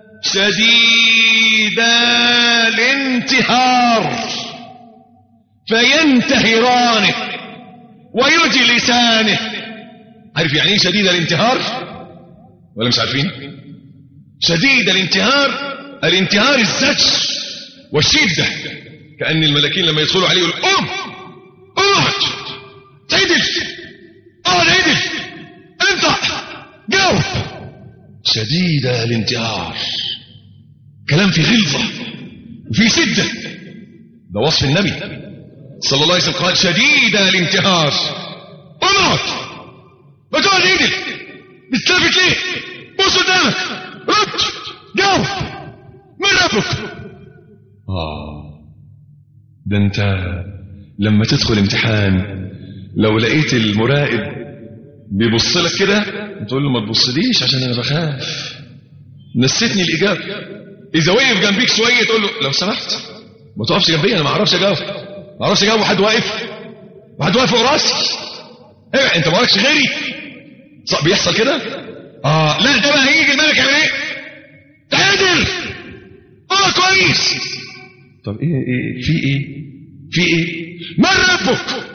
شديدا الانتهار فينتهرانه ويجلسانه عارف يعني ايه شديد الانتهار ولا مش عارفين شديد الانتهار الانتهار الزج والشدة كأن الملكين لما يدخلوا عليه يقول قم اقعد تعدل اقعد عدل انت جاوب شديد الانتهار كلام في غلظة وفي شدة ده وصف النبي صلى الله عليه وسلم قال شديد الانتهار اقعد ما تقعد عدل بتلفت ليه بص قدامك رد جاوب من ربك آه ده انت لما تدخل امتحان لو لقيت المراقب بيبص لك كده تقول له ما تبصليش عشان انا بخاف نسيتني الاجابه اذا وقف جنبيك شويه تقول له لو سمحت ما تقفش جنبي انا ما اعرفش اجاوب ما اعرفش اجاوب وحد واقف وحد واقف فوق راسي ايه انت ما وراكش غيري صح بيحصل كده اه لا ده بقى هيجي الملك يعمل ايه تعادل اه كويس طب ايه ايه في ايه في ايه من ربك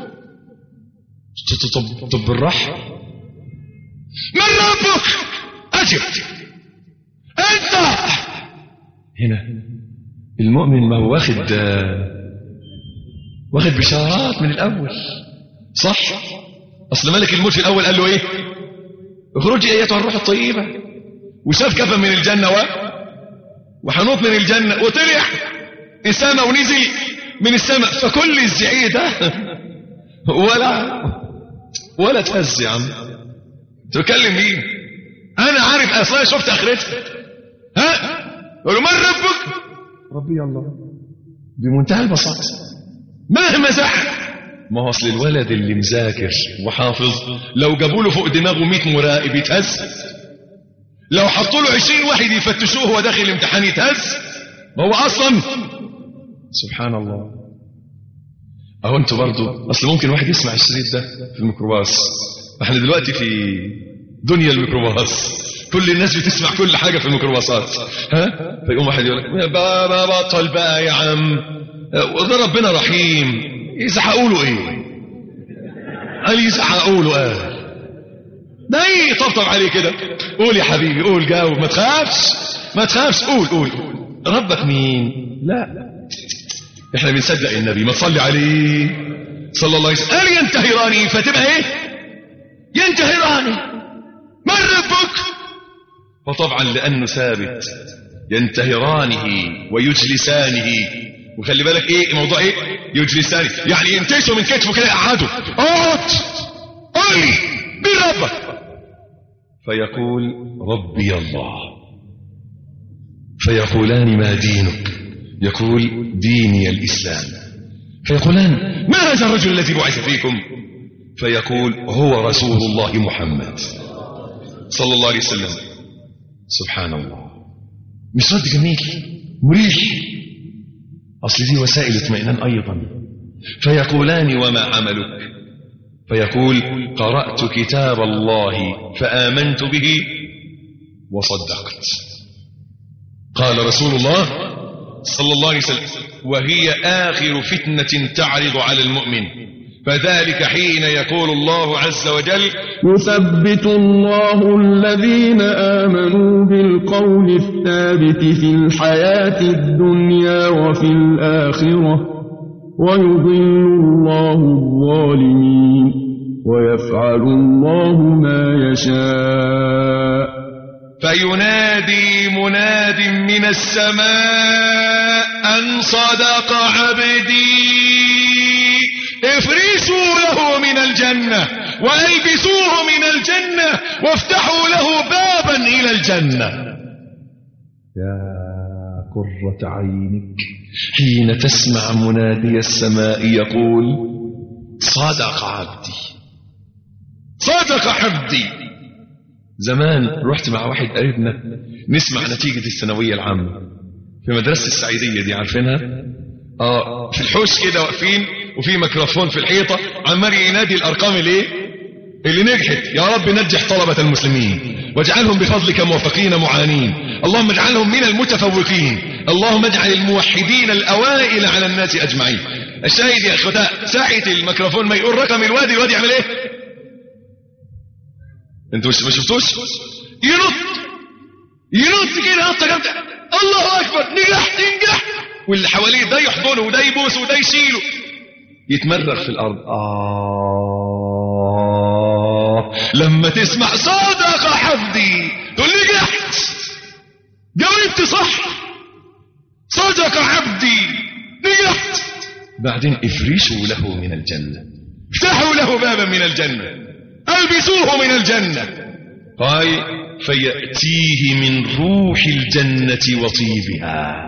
طب طب بالراحه من ربك اجب انت هنا المؤمن ما هو واخد واخد بشارات من الاول صح اصل ملك الموت في الاول قال له ايه اخرجي ايتها الروح الطيبه وشاف كفن من الجنه و وحنوط من الجنه وطلع السماء ونزل من السماء فكل الزعيق ده ولا ولا تهز يا عم تكلم مين انا عارف اصلا شفت اخرتها ها قالوا من ربك ربي الله بمنتهى البساطه مهما زعل ما هو اصل الولد اللي مذاكر وحافظ لو جابوا له فوق دماغه 100 مراقب يتهز لو حطوا له 20 واحد يفتشوه وهو داخل الامتحان يتهز ما هو اصلا سبحان الله اهو انتوا برضو اصل ممكن واحد يسمع الشريط ده في الميكروباص احنا دلوقتي في دنيا الميكروباص كل الناس بتسمع كل حاجة في الميكروباصات ها فيقوم واحد يقول لك بابا بطل بقى يا عم وده ربنا رحيم يزحقوا له ايه قال يزحقوا له قال ده ايه طبطب عليه كده قول يا حبيبي قول جاوب ما تخافش ما تخافش قول قول ربك مين لا احنا بنصدق النبي ما تصلي عليه صلى الله عليه وسلم قال ينتهراني فتبقى ايه ينتهراني من ربك فطبعا لانه ثابت ينتهرانه ويجلسانه وخلي بالك ايه موضوع ايه يجلسانه يعني ينتشوا من كتفه كده يقعدوا اقعد قل لي مين ربك فيقول ربي الله فيقولان ما دينك يقول ديني الإسلام فيقولان ما هذا الرجل الذي بعث فيكم فيقول هو رسول الله محمد صلى الله عليه وسلم سبحان الله مش رد جميل مريح أصل دي وسائل اطمئنان أيضا فيقولان وما عملك فيقول قرأت كتاب الله فآمنت به وصدقت قال رسول الله صلى الله عليه وسلم وهي آخر فتنة تعرض على المؤمن فذلك حين يقول الله عز وجل يثبت الله الذين آمنوا بالقول الثابت في الحياة الدنيا وفي الآخرة ويضل الله الظالمين ويفعل الله ما يشاء فينادي مناد من السماء أن صدق عبدي افرشوا له من الجنة وألبسوه من الجنة وافتحوا له بابا إلى الجنة يا قرة عينك حين تسمع منادي السماء يقول صدق عبدي صدق عبدي زمان رحت مع واحد قريبنا نسمع نتيجة الثانوية العامة في مدرسة السعيدية دي عارفينها اه في الحوش كده واقفين وفي ميكروفون في الحيطة عمال ينادي الأرقام الايه اللي نجحت يا رب نجح طلبة المسلمين واجعلهم بفضلك موفقين معانين اللهم اجعلهم من المتفوقين اللهم اجعل الموحدين الأوائل على الناس أجمعين الشاهد يا أخوتاء ساعة الميكروفون ما يقول رقم الواد الواد يعمل ايه انتوا مش ما شفتوش ينط ينط كده نطه جامده الله اكبر نجحت نجحت واللي حواليه ده يحضنه وده يبوسه وده يشيله يتمرغ في الارض آه لما تسمع صدق حفظي تقول نجحت جاوبت صح صدق عبدي نجحت بعدين افرشوا له من الجنة افتحوا له بابا من الجنة البسوه من الجنة قال فيأتيه من روح الجنة وطيبها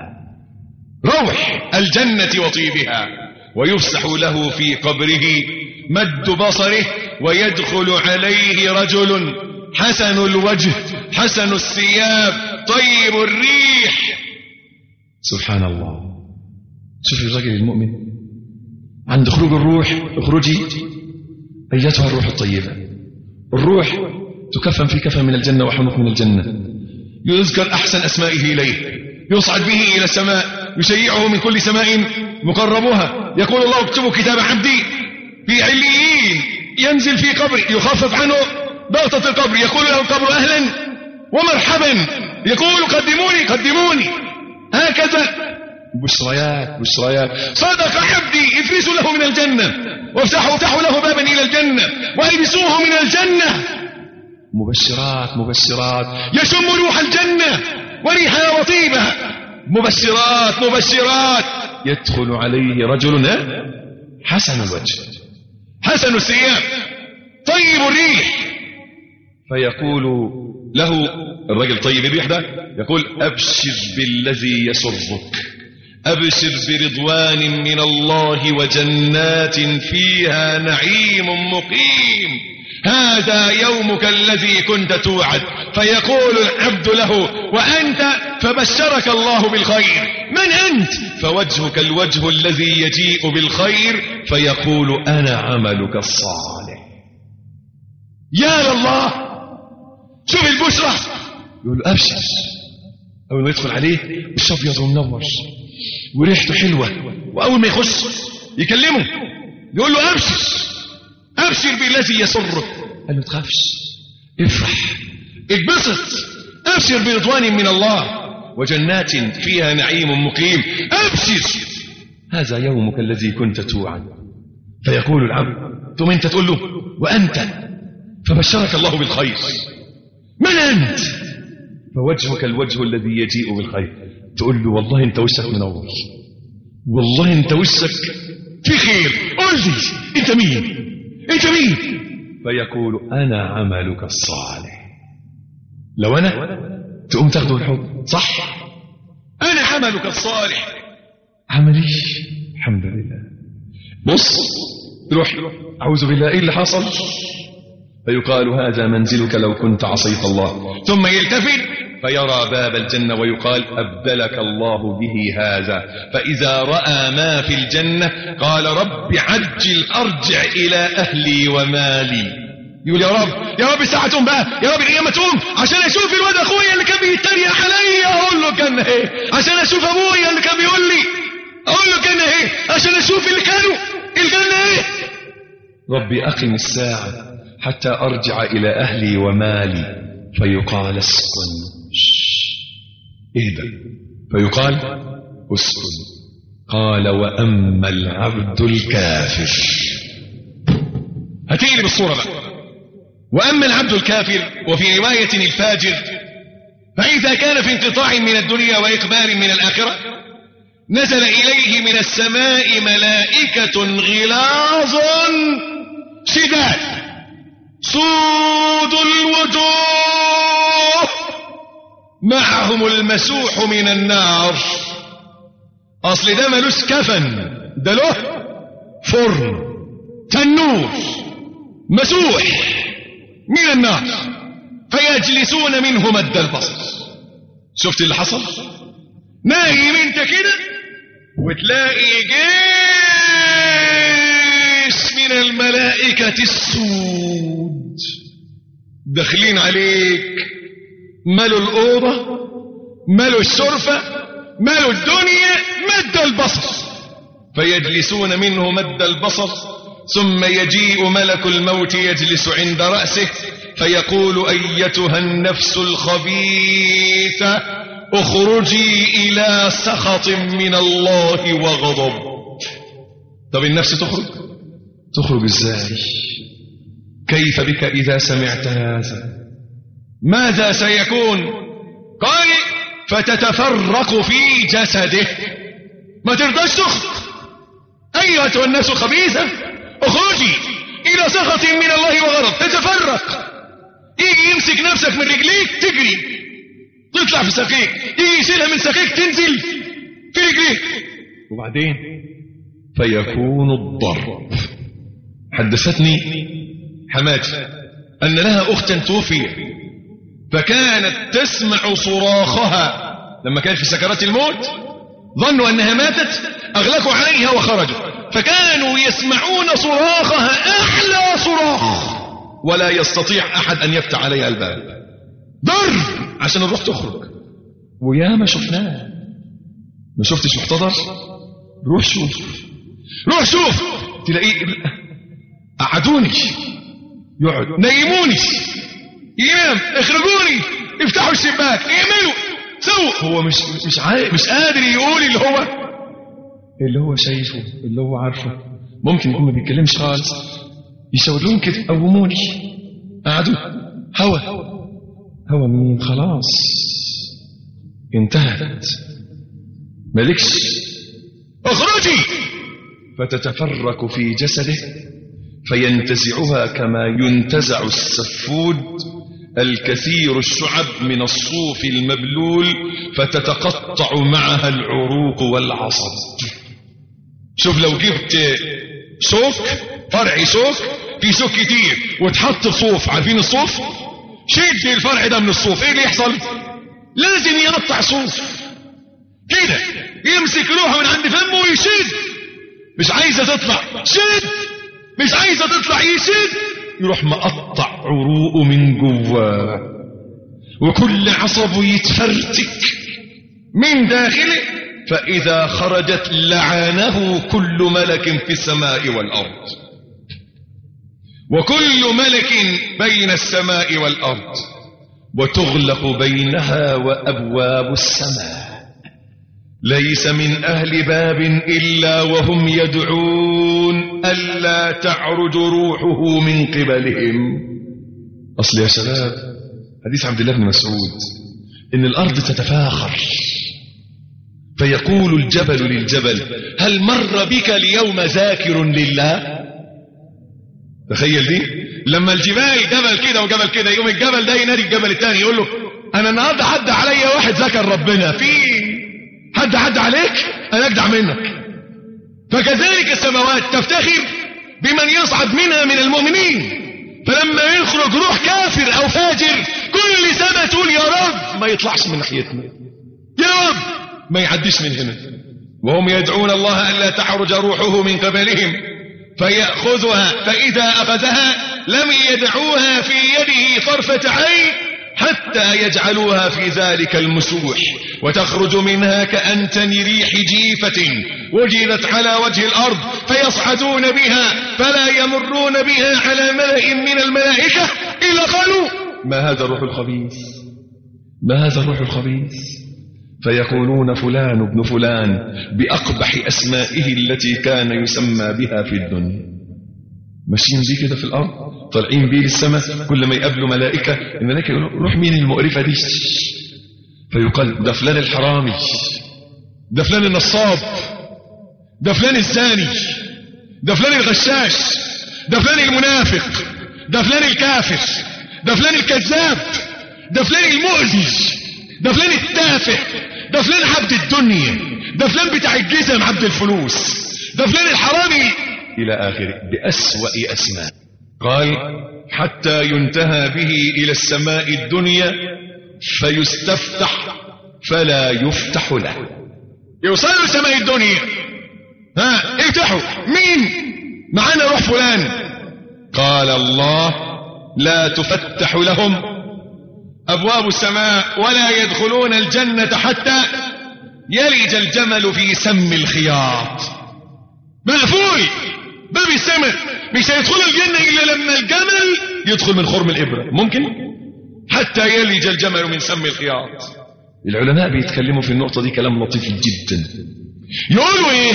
روح الجنة وطيبها ويفسح له في قبره مد بصره ويدخل عليه رجل حسن الوجه حسن الثياب طيب الريح سبحان الله شوف الرجل المؤمن عند خروج الروح اخرجي أيتها الروح الطيبة الروح تكفن في كفن من الجنة وحنوط من الجنة يذكر أحسن أسمائه إليه يصعد به إلى السماء يشيعه من كل سماء مقربها يقول الله اكتبوا كتاب عبدي في عليين ينزل في قبر يخفف عنه ضغطة القبر يقول له القبر أهلا ومرحبا يقول قدموني قدموني هكذا بشريات بشريات صدق عبدي افرسوا له من الجنة وافتحوا افتحوا له بابا إلى الجنة والبسوه من الجنة مبشرات مبشرات يشم روح الجنة وريحها وطيبها مبشرات مبشرات يدخل عليه رجل حسن الوجه حسن الثياب طيب الريح فيقول له الرجل طيب الريح ده يقول أبشر بالذي يسرك أبشر برضوان من الله وجنات فيها نعيم مقيم هذا يومك الذي كنت توعد فيقول العبد له وأنت فبشرك الله بالخير من أنت فوجهك الوجه الذي يجيء بالخير فيقول أنا عملك الصالح يا لله شوف البشرى يقول له أبشر أول ما يدخل عليه وش أبيض ومنور وريحته حلوة وأول ما يخش يكلمه يقول له أبشر أبشر بالذي يسرك قال له تخافش افرح اتبسط أبشر برضوان من الله وجنات فيها نعيم مقيم أبشر هذا يومك الذي كنت توعد فيقول العبد ثم انت تقول له وانت فبشرك الله بالخير من انت فوجهك الوجه الذي يجيء بالخير تقول له والله انت وشك منور والله انت وشك في خير قول لي انت مين انت مين فيقول انا عملك الصالح لو انا تقوم تاخده الحب صح انا عملك الصالح عملي الحمد لله بص روح اعوذ بالله ايه اللي حصل فيقال هذا منزلك لو كنت عصيت الله ثم يلتفت فيرى باب الجنة ويقال أبدلك الله به هذا فإذا رأى ما في الجنة قال رب عجل أرجع إلى أهلي ومالي يقول يا رب يا رب الساعة تقوم بقى يا رب القيامة تقوم عشان أشوف الواد أخويا اللي كان بيتريق عليا أقول له كان إيه عشان أشوف أبويا اللي كان بيقول لي أقول له كان إيه عشان أشوف اللي كانوا الجنة إيه ربي أقم الساعة حتى أرجع إلى أهلي ومالي فيقال اسكن اهدى فيقال اسكن قال وأما العبد الكافر هتيجي بالصورة بقى وأما العبد الكافر وفي رواية الفاجر فإذا كان في انقطاع من الدنيا وإقبال من الآخرة نزل إليه من السماء ملائكة غلاظ شداد سود الوجوه معهم المسوح من النار اصل ده ملوش كفن ده له فرن تنور مسوح من النار فيجلسون منه مد البصر شفت اللي حصل نايم انت كده وتلاقي جيش من الملائكة السود داخلين عليك ملوا الأوضة ملوا الشرفة ملوا الدنيا مد البصر فيجلسون منه مد البصر ثم يجيء ملك الموت يجلس عند رأسه فيقول أيتها النفس الخبيثة اخرجي إلى سخط من الله وغضب طب النفس تخرج تخرج ازاي كيف بك إذا سمعت هذا ماذا سيكون قال فتتفرق في جسده ما ترضاش تخرج أيها الناس الخبيثة اخرجي إلى سخط من الله وغضب تتفرق يجي يمسك نفسك من رجليك تجري تطلع في ساقيك يجي يشيلها من ساقيك تنزل في رجليك وبعدين فيكون الضرب حدثتني حماتي أن لها أختا توفيت فكانت تسمع صراخها لما كانت في سكرات الموت ظنوا أنها ماتت أغلقوا عليها وخرجوا فكانوا يسمعون صراخها أحلى صراخ ولا يستطيع أحد أن يفتح عليها الباب ضرب عشان الروح تخرج ويا ما شفناه ما شفتش محتضر روح شوف روح شوف تلاقيه قعدوني يقعد نيموني ينام اخرجوني افتحوا الشباك اعملوا سووا هو مش مش عارف مش قادر يقول اللي هو اللي هو شايفه اللي هو عارفه ممكن يكون ما بيتكلمش خالص يشاور لهم كده قوموني قعدوا هوا هوا مين خلاص انتهت مالكش اخرجي فتتفرق في جسده فينتزعها كما ينتزع السفود الكثير الشعب من الصوف المبلول فتتقطع معها العروق والعصب شوف لو جبت شوك فرع شوك في شوك كتير وتحط صوف عارفين الصوف شد الفرع ده من الصوف ايه اللي يحصل لازم يقطع صوف كده يمسك روحه من عند فمه ويشد مش عايزه تطلع شد مش عايزه تطلع يشد يروح مقطع عروقه من جواه وكل عصبه يتفرتك من داخله فإذا خرجت لعنه كل ملك في السماء والأرض وكل ملك بين السماء والأرض وتغلق بينها وأبواب السماء ليس من أهل باب إلا وهم يدعون ألا تعرج روحه من قبلهم أصل يا شباب حديث عبد الله بن مسعود إن الأرض تتفاخر فيقول الجبل للجبل هل مر بك اليوم ذاكر لله تخيل دي لما الجبال جبل كده وجبل كده يقوم الجبل ده ينادي الجبل الثاني يقول له انا النهارده حد عليا واحد ذكر ربنا في حد حد عليك انا اجدع منك فكذلك السماوات تفتخر بمن يصعد منها من المؤمنين فلما يخرج روح كافر او فاجر كل سنه تقول يا رب ما يطلعش من ناحيتنا يا رب ما يعديش من هنا وهم يدعون الله الا تعرج روحه من قبلهم فيأخذها فإذا أخذها لم يدعوها في يده طرفة عين حتى يجعلوها في ذلك المسوح وتخرج منها كأنتن ريح جيفة وجدت على وجه الأرض فيصعدون بها فلا يمرون بها على ملأ من الملائكة إلا قالوا ما هذا الروح الخبيث ما هذا الروح الخبيث فيقولون فلان ابن فلان بأقبح أسمائه التي كان يسمى بها في الدنيا ماشيين بيه كده في الأرض طالعين بيه للسماء كل ما يقابلوا ملائكة الملائكة يقولوا روح مين المقرفة دي فيقال ده فلان الحرامي ده فلان النصاب ده فلان الزاني ده فلان الغشاش ده فلان المنافق ده فلان الكافر ده فلان الكذاب ده فلان المؤذي ده فلان التافه ده فلان عبد الدنيا ده فلان بتاع الجزم عبد الفلوس ده فلان الحرامي إلى آخره بأسوأ أسماء قال حتى ينتهى به إلى السماء الدنيا فيستفتح فلا يفتح له يوصلوا لسماء الدنيا ها افتحوا مين معانا روح فلان قال الله لا تفتح لهم أبواب السماء ولا يدخلون الجنة حتى يلج الجمل في سم الخياط مقفول باب السماء مش هيدخل الجنة إلا لما الجمل يدخل من خرم الإبرة ممكن حتى يلج الجمل من سم الخياط العلماء بيتكلموا في النقطة دي كلام لطيف جدا يقولوا إيه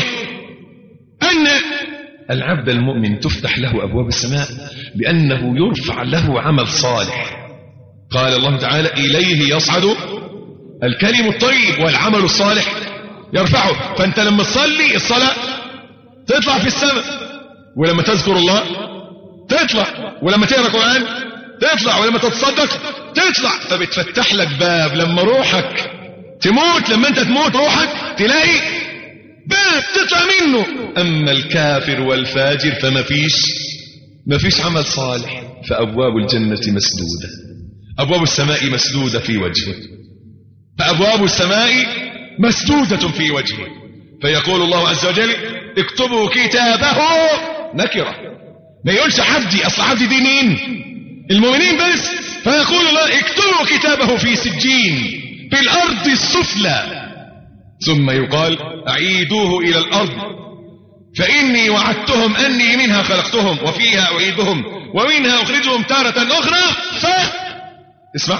أن العبد المؤمن تفتح له أبواب السماء بأنه يرفع له عمل صالح قال الله تعالى إليه يصعد الكلم الطيب والعمل الصالح يرفعه فأنت لما تصلي الصلاة تطلع في السماء ولما تذكر الله تطلع ولما تقرأ قرآن تطلع ولما تتصدق تطلع فبتفتح لك باب لما روحك تموت لما انت تموت روحك تلاقي باب تطلع منه أما الكافر والفاجر فما فيش ما فيش عمل صالح فأبواب الجنة مسدودة أبواب السماء مسدودة في وجهه فأبواب السماء مسدودة في وجهه فيقول الله عز وجل اكتبوا كتابه نكرة ما يقولش عبدي أصل عبدي دي مين المؤمنين بس فيقول الله اكتبوا كتابه في سجين في الأرض السفلى ثم يقال أعيدوه إلى الأرض فإني وعدتهم أني منها خلقتهم وفيها أعيدهم ومنها أخرجهم تارة أخرى ف اسمع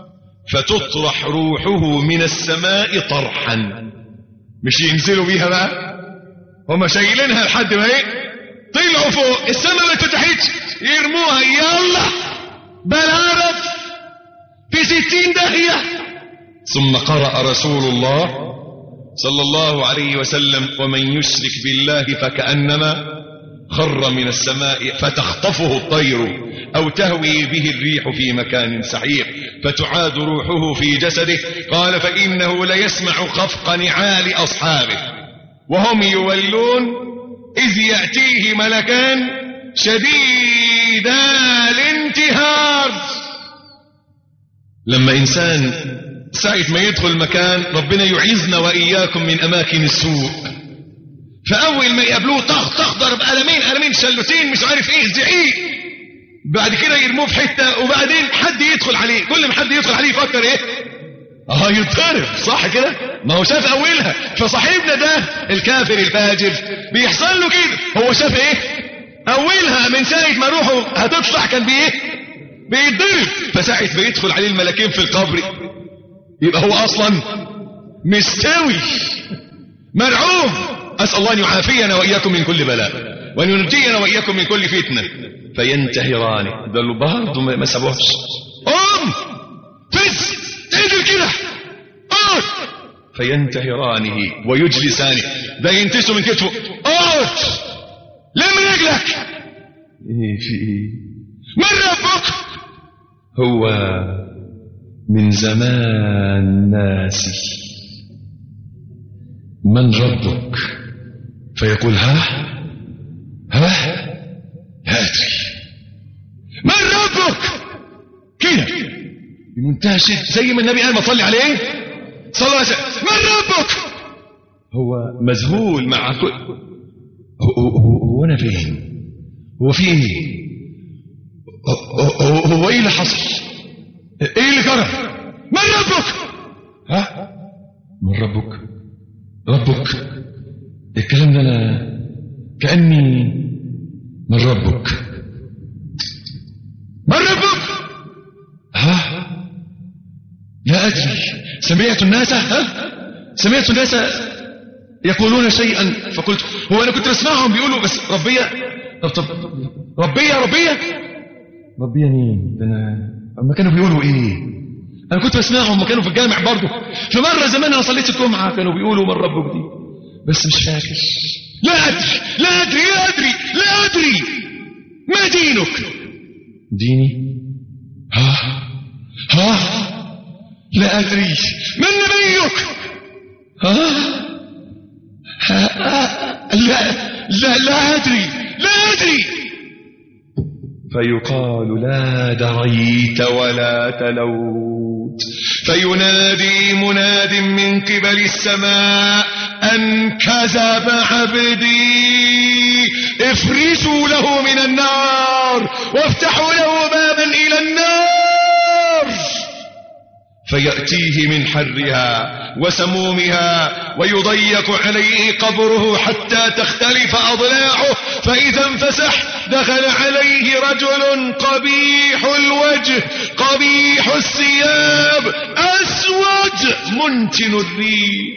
فتطرح روحه من السماء طرحا مش ينزلوا بيها بقى هم شايلينها لحد ما ايه طلعوا فوق السماء ما اتفتحتش يرموها يلا بالعرف في ستين داهية ثم قرأ رسول الله صلى الله عليه وسلم ومن يشرك بالله فكأنما خر من السماء فتخطفه الطير أو تهوي به الريح في مكان سحيق فتعاد روحه في جسده قال فإنه ليسمع خفق نعال أصحابه وهم يولون إذ يأتيه ملكان شديدا الانتهار لما إنسان ساعة ما يدخل مكان ربنا يعيذنا وإياكم من أماكن السوء فأول ما يقابلوه طخ طخ ضرب قلمين قلمين شلوتين مش عارف ايه زعيق بعد كده يرموه في حتة وبعدين حد يدخل عليه كل ما حد يدخل عليه يفكر ايه اه يتضرب صح كده ما هو شاف اولها فصاحبنا ده الكافر الفاجر بيحصل له كده هو شاف ايه اولها من ساعة ما روحه هتطلع كان بايه بيتضرب فساعة ما يدخل عليه الملكين في القبر يبقى هو اصلا مستوي مرعوب أسأل الله أن يعافينا وإياكم من كل بلاء وأن ينجينا وإياكم من كل فتنة فينتهران ده اللي برضه ما ما سابوهش قوم فز انزل كده اقعد فينتهرانه ويجلسانه ده ينتسوا من كتفه اقعد لم رجلك ايه في ايه من ربك هو من زمان ناسي من ربك فيقول ها ها لا أدري من ربك كده بمنتهى الشدة زي ما النبي قال ما صلي عليه صلى الله عليه وسلم من ربك هو مذهول مع كل هو, هو, هو انا فين هو في ايه هو, هو, هو ايه اللي حصل ايه اللي جرى من ربك ها من ربك ربك الكلام ده انا كاني من ربك من ربك ها لا ادري سمعت الناس ها سمعت الناس يقولون شيئا فقلت هو انا كنت اسمعهم بيقولوا بس ربية طب طب ربية ربية ربي مين ده انا اما كانوا بيقولوا ايه انا كنت بسمعهم ما كانوا في الجامع برضه في مره زمان انا صليت الجمعه كانوا بيقولوا من ربك دي بس مش فاكر لا ادري لا ادري لا ادري لا ادري ما دينك ديني ها ها لا ادري من نبيك ها ها لا لا لا ادري لا ادري فيقال لا دريت ولا تلوت فينادي مناد من قبل السماء أن كذب عبدي افرشوا له من النار وافتحوا له بابا إلى النار فيأتيه من حرها وسمومها ويضيق عليه قبره حتى تختلف أضلاعه فإذا انفسح دخل عليه رجل قبيح الوجه قبيح الثياب أسود منتن الريح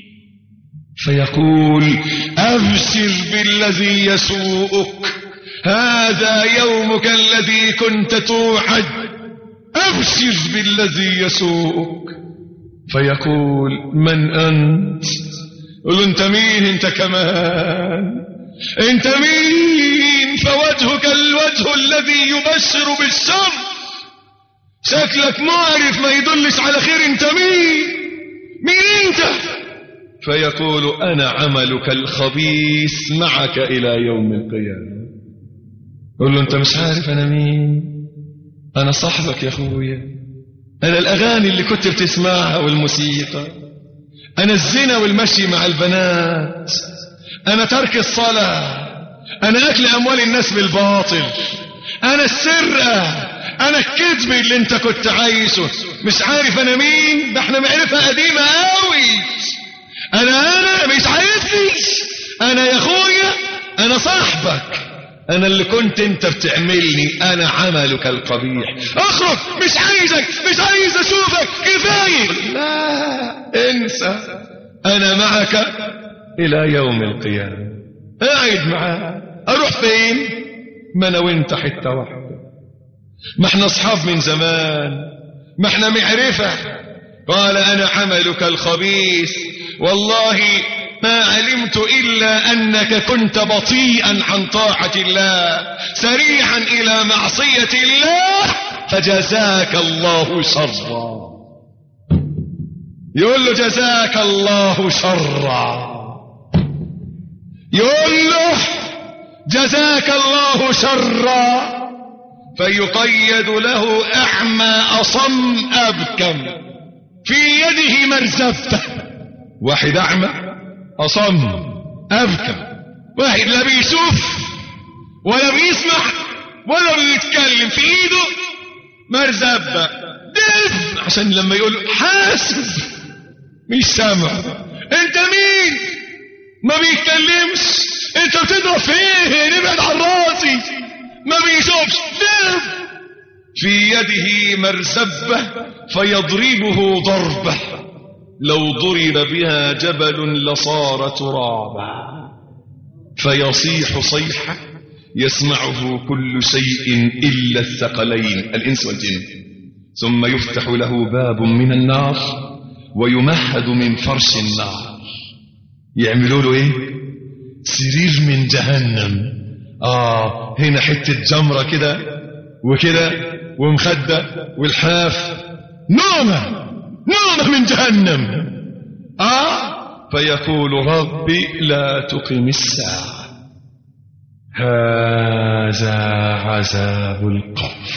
فيقول أبشر بالذي يسوءك هذا يومك الذي كنت توعد أبشر بالذي يسوءك فيقول من أنت قل أنت مين أنت كمان أنت مين فوجهك الوجه الذي يبشر بالشر شكلك معرف ما يدلش على خير أنت مين مين أنت فيقول أنا عملك الخبيث معك إلى يوم القيامة قل له أنت مش عارف أنا مين أنا صاحبك يا أخويا أنا الأغاني اللي كنت بتسمعها والموسيقى أنا الزنا والمشي مع البنات أنا ترك الصلاة أنا أكل أموال الناس بالباطل أنا السرقة أنا الكذب اللي أنت كنت عايشه مش عارف أنا مين ده احنا معرفة قديمة قوي أنا أنا مش عارفني أنا يا أخويا أنا صاحبك أنا اللي كنت أنت بتعملني أنا عملك القبيح أخرج مش عايزك مش عايز أشوفك كفاية لا انسى أنا معك إلى يوم القيامة قاعد معاك أروح فين ما أنا وأنت حتة واحدة ما احنا أصحاب من زمان ما احنا معرفة قال أنا عملك الخبيث والله ما علمت إلا أنك كنت بطيئا عن طاعة الله سريعا إلى معصية الله فجزاك الله شرا يقول له جزاك الله شرا يقول له جزاك الله شرا فيقيد له أعمى أصم أبكم في يده مرزبته واحد أعمى أصم أبكم واحد لا بيشوف ولا بيسمع ولا بيتكلم في إيده مرزبة دف عشان لما يقول حاسب مش سامع انت مين ما بيتكلمش انت بتضرب فيه نبعد عن راسي ما بيشوفش دف في يده مرزبة فيضربه ضربة لو ضرب بها جبل لصار ترابا فيصيح صيحة يسمعه كل شيء إلا الثقلين الإنس والجن ثم يفتح له باب من النار ويمهد من فرش النار يعملوا له ايه سرير من جهنم اه هنا حتة جمرة كده وكده ومخدة والحاف نومة نومة من جهنم اه فيقول ربي لا تقم الساعة هذا عذاب القبر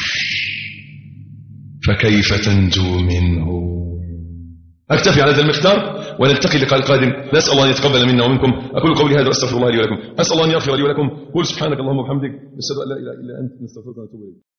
فكيف تنجو منه أكتفي على هذا المقدار ونلتقي اللقاء القادم نسأل الله أن يتقبل منا ومنكم أقول قولي هذا وأستغفر الله لي ولكم أسأل الله أن يغفر لي ولكم قل سبحانك اللهم وبحمدك نشهد أن لا إله إلا أنت نستغفرك ونتوب إليك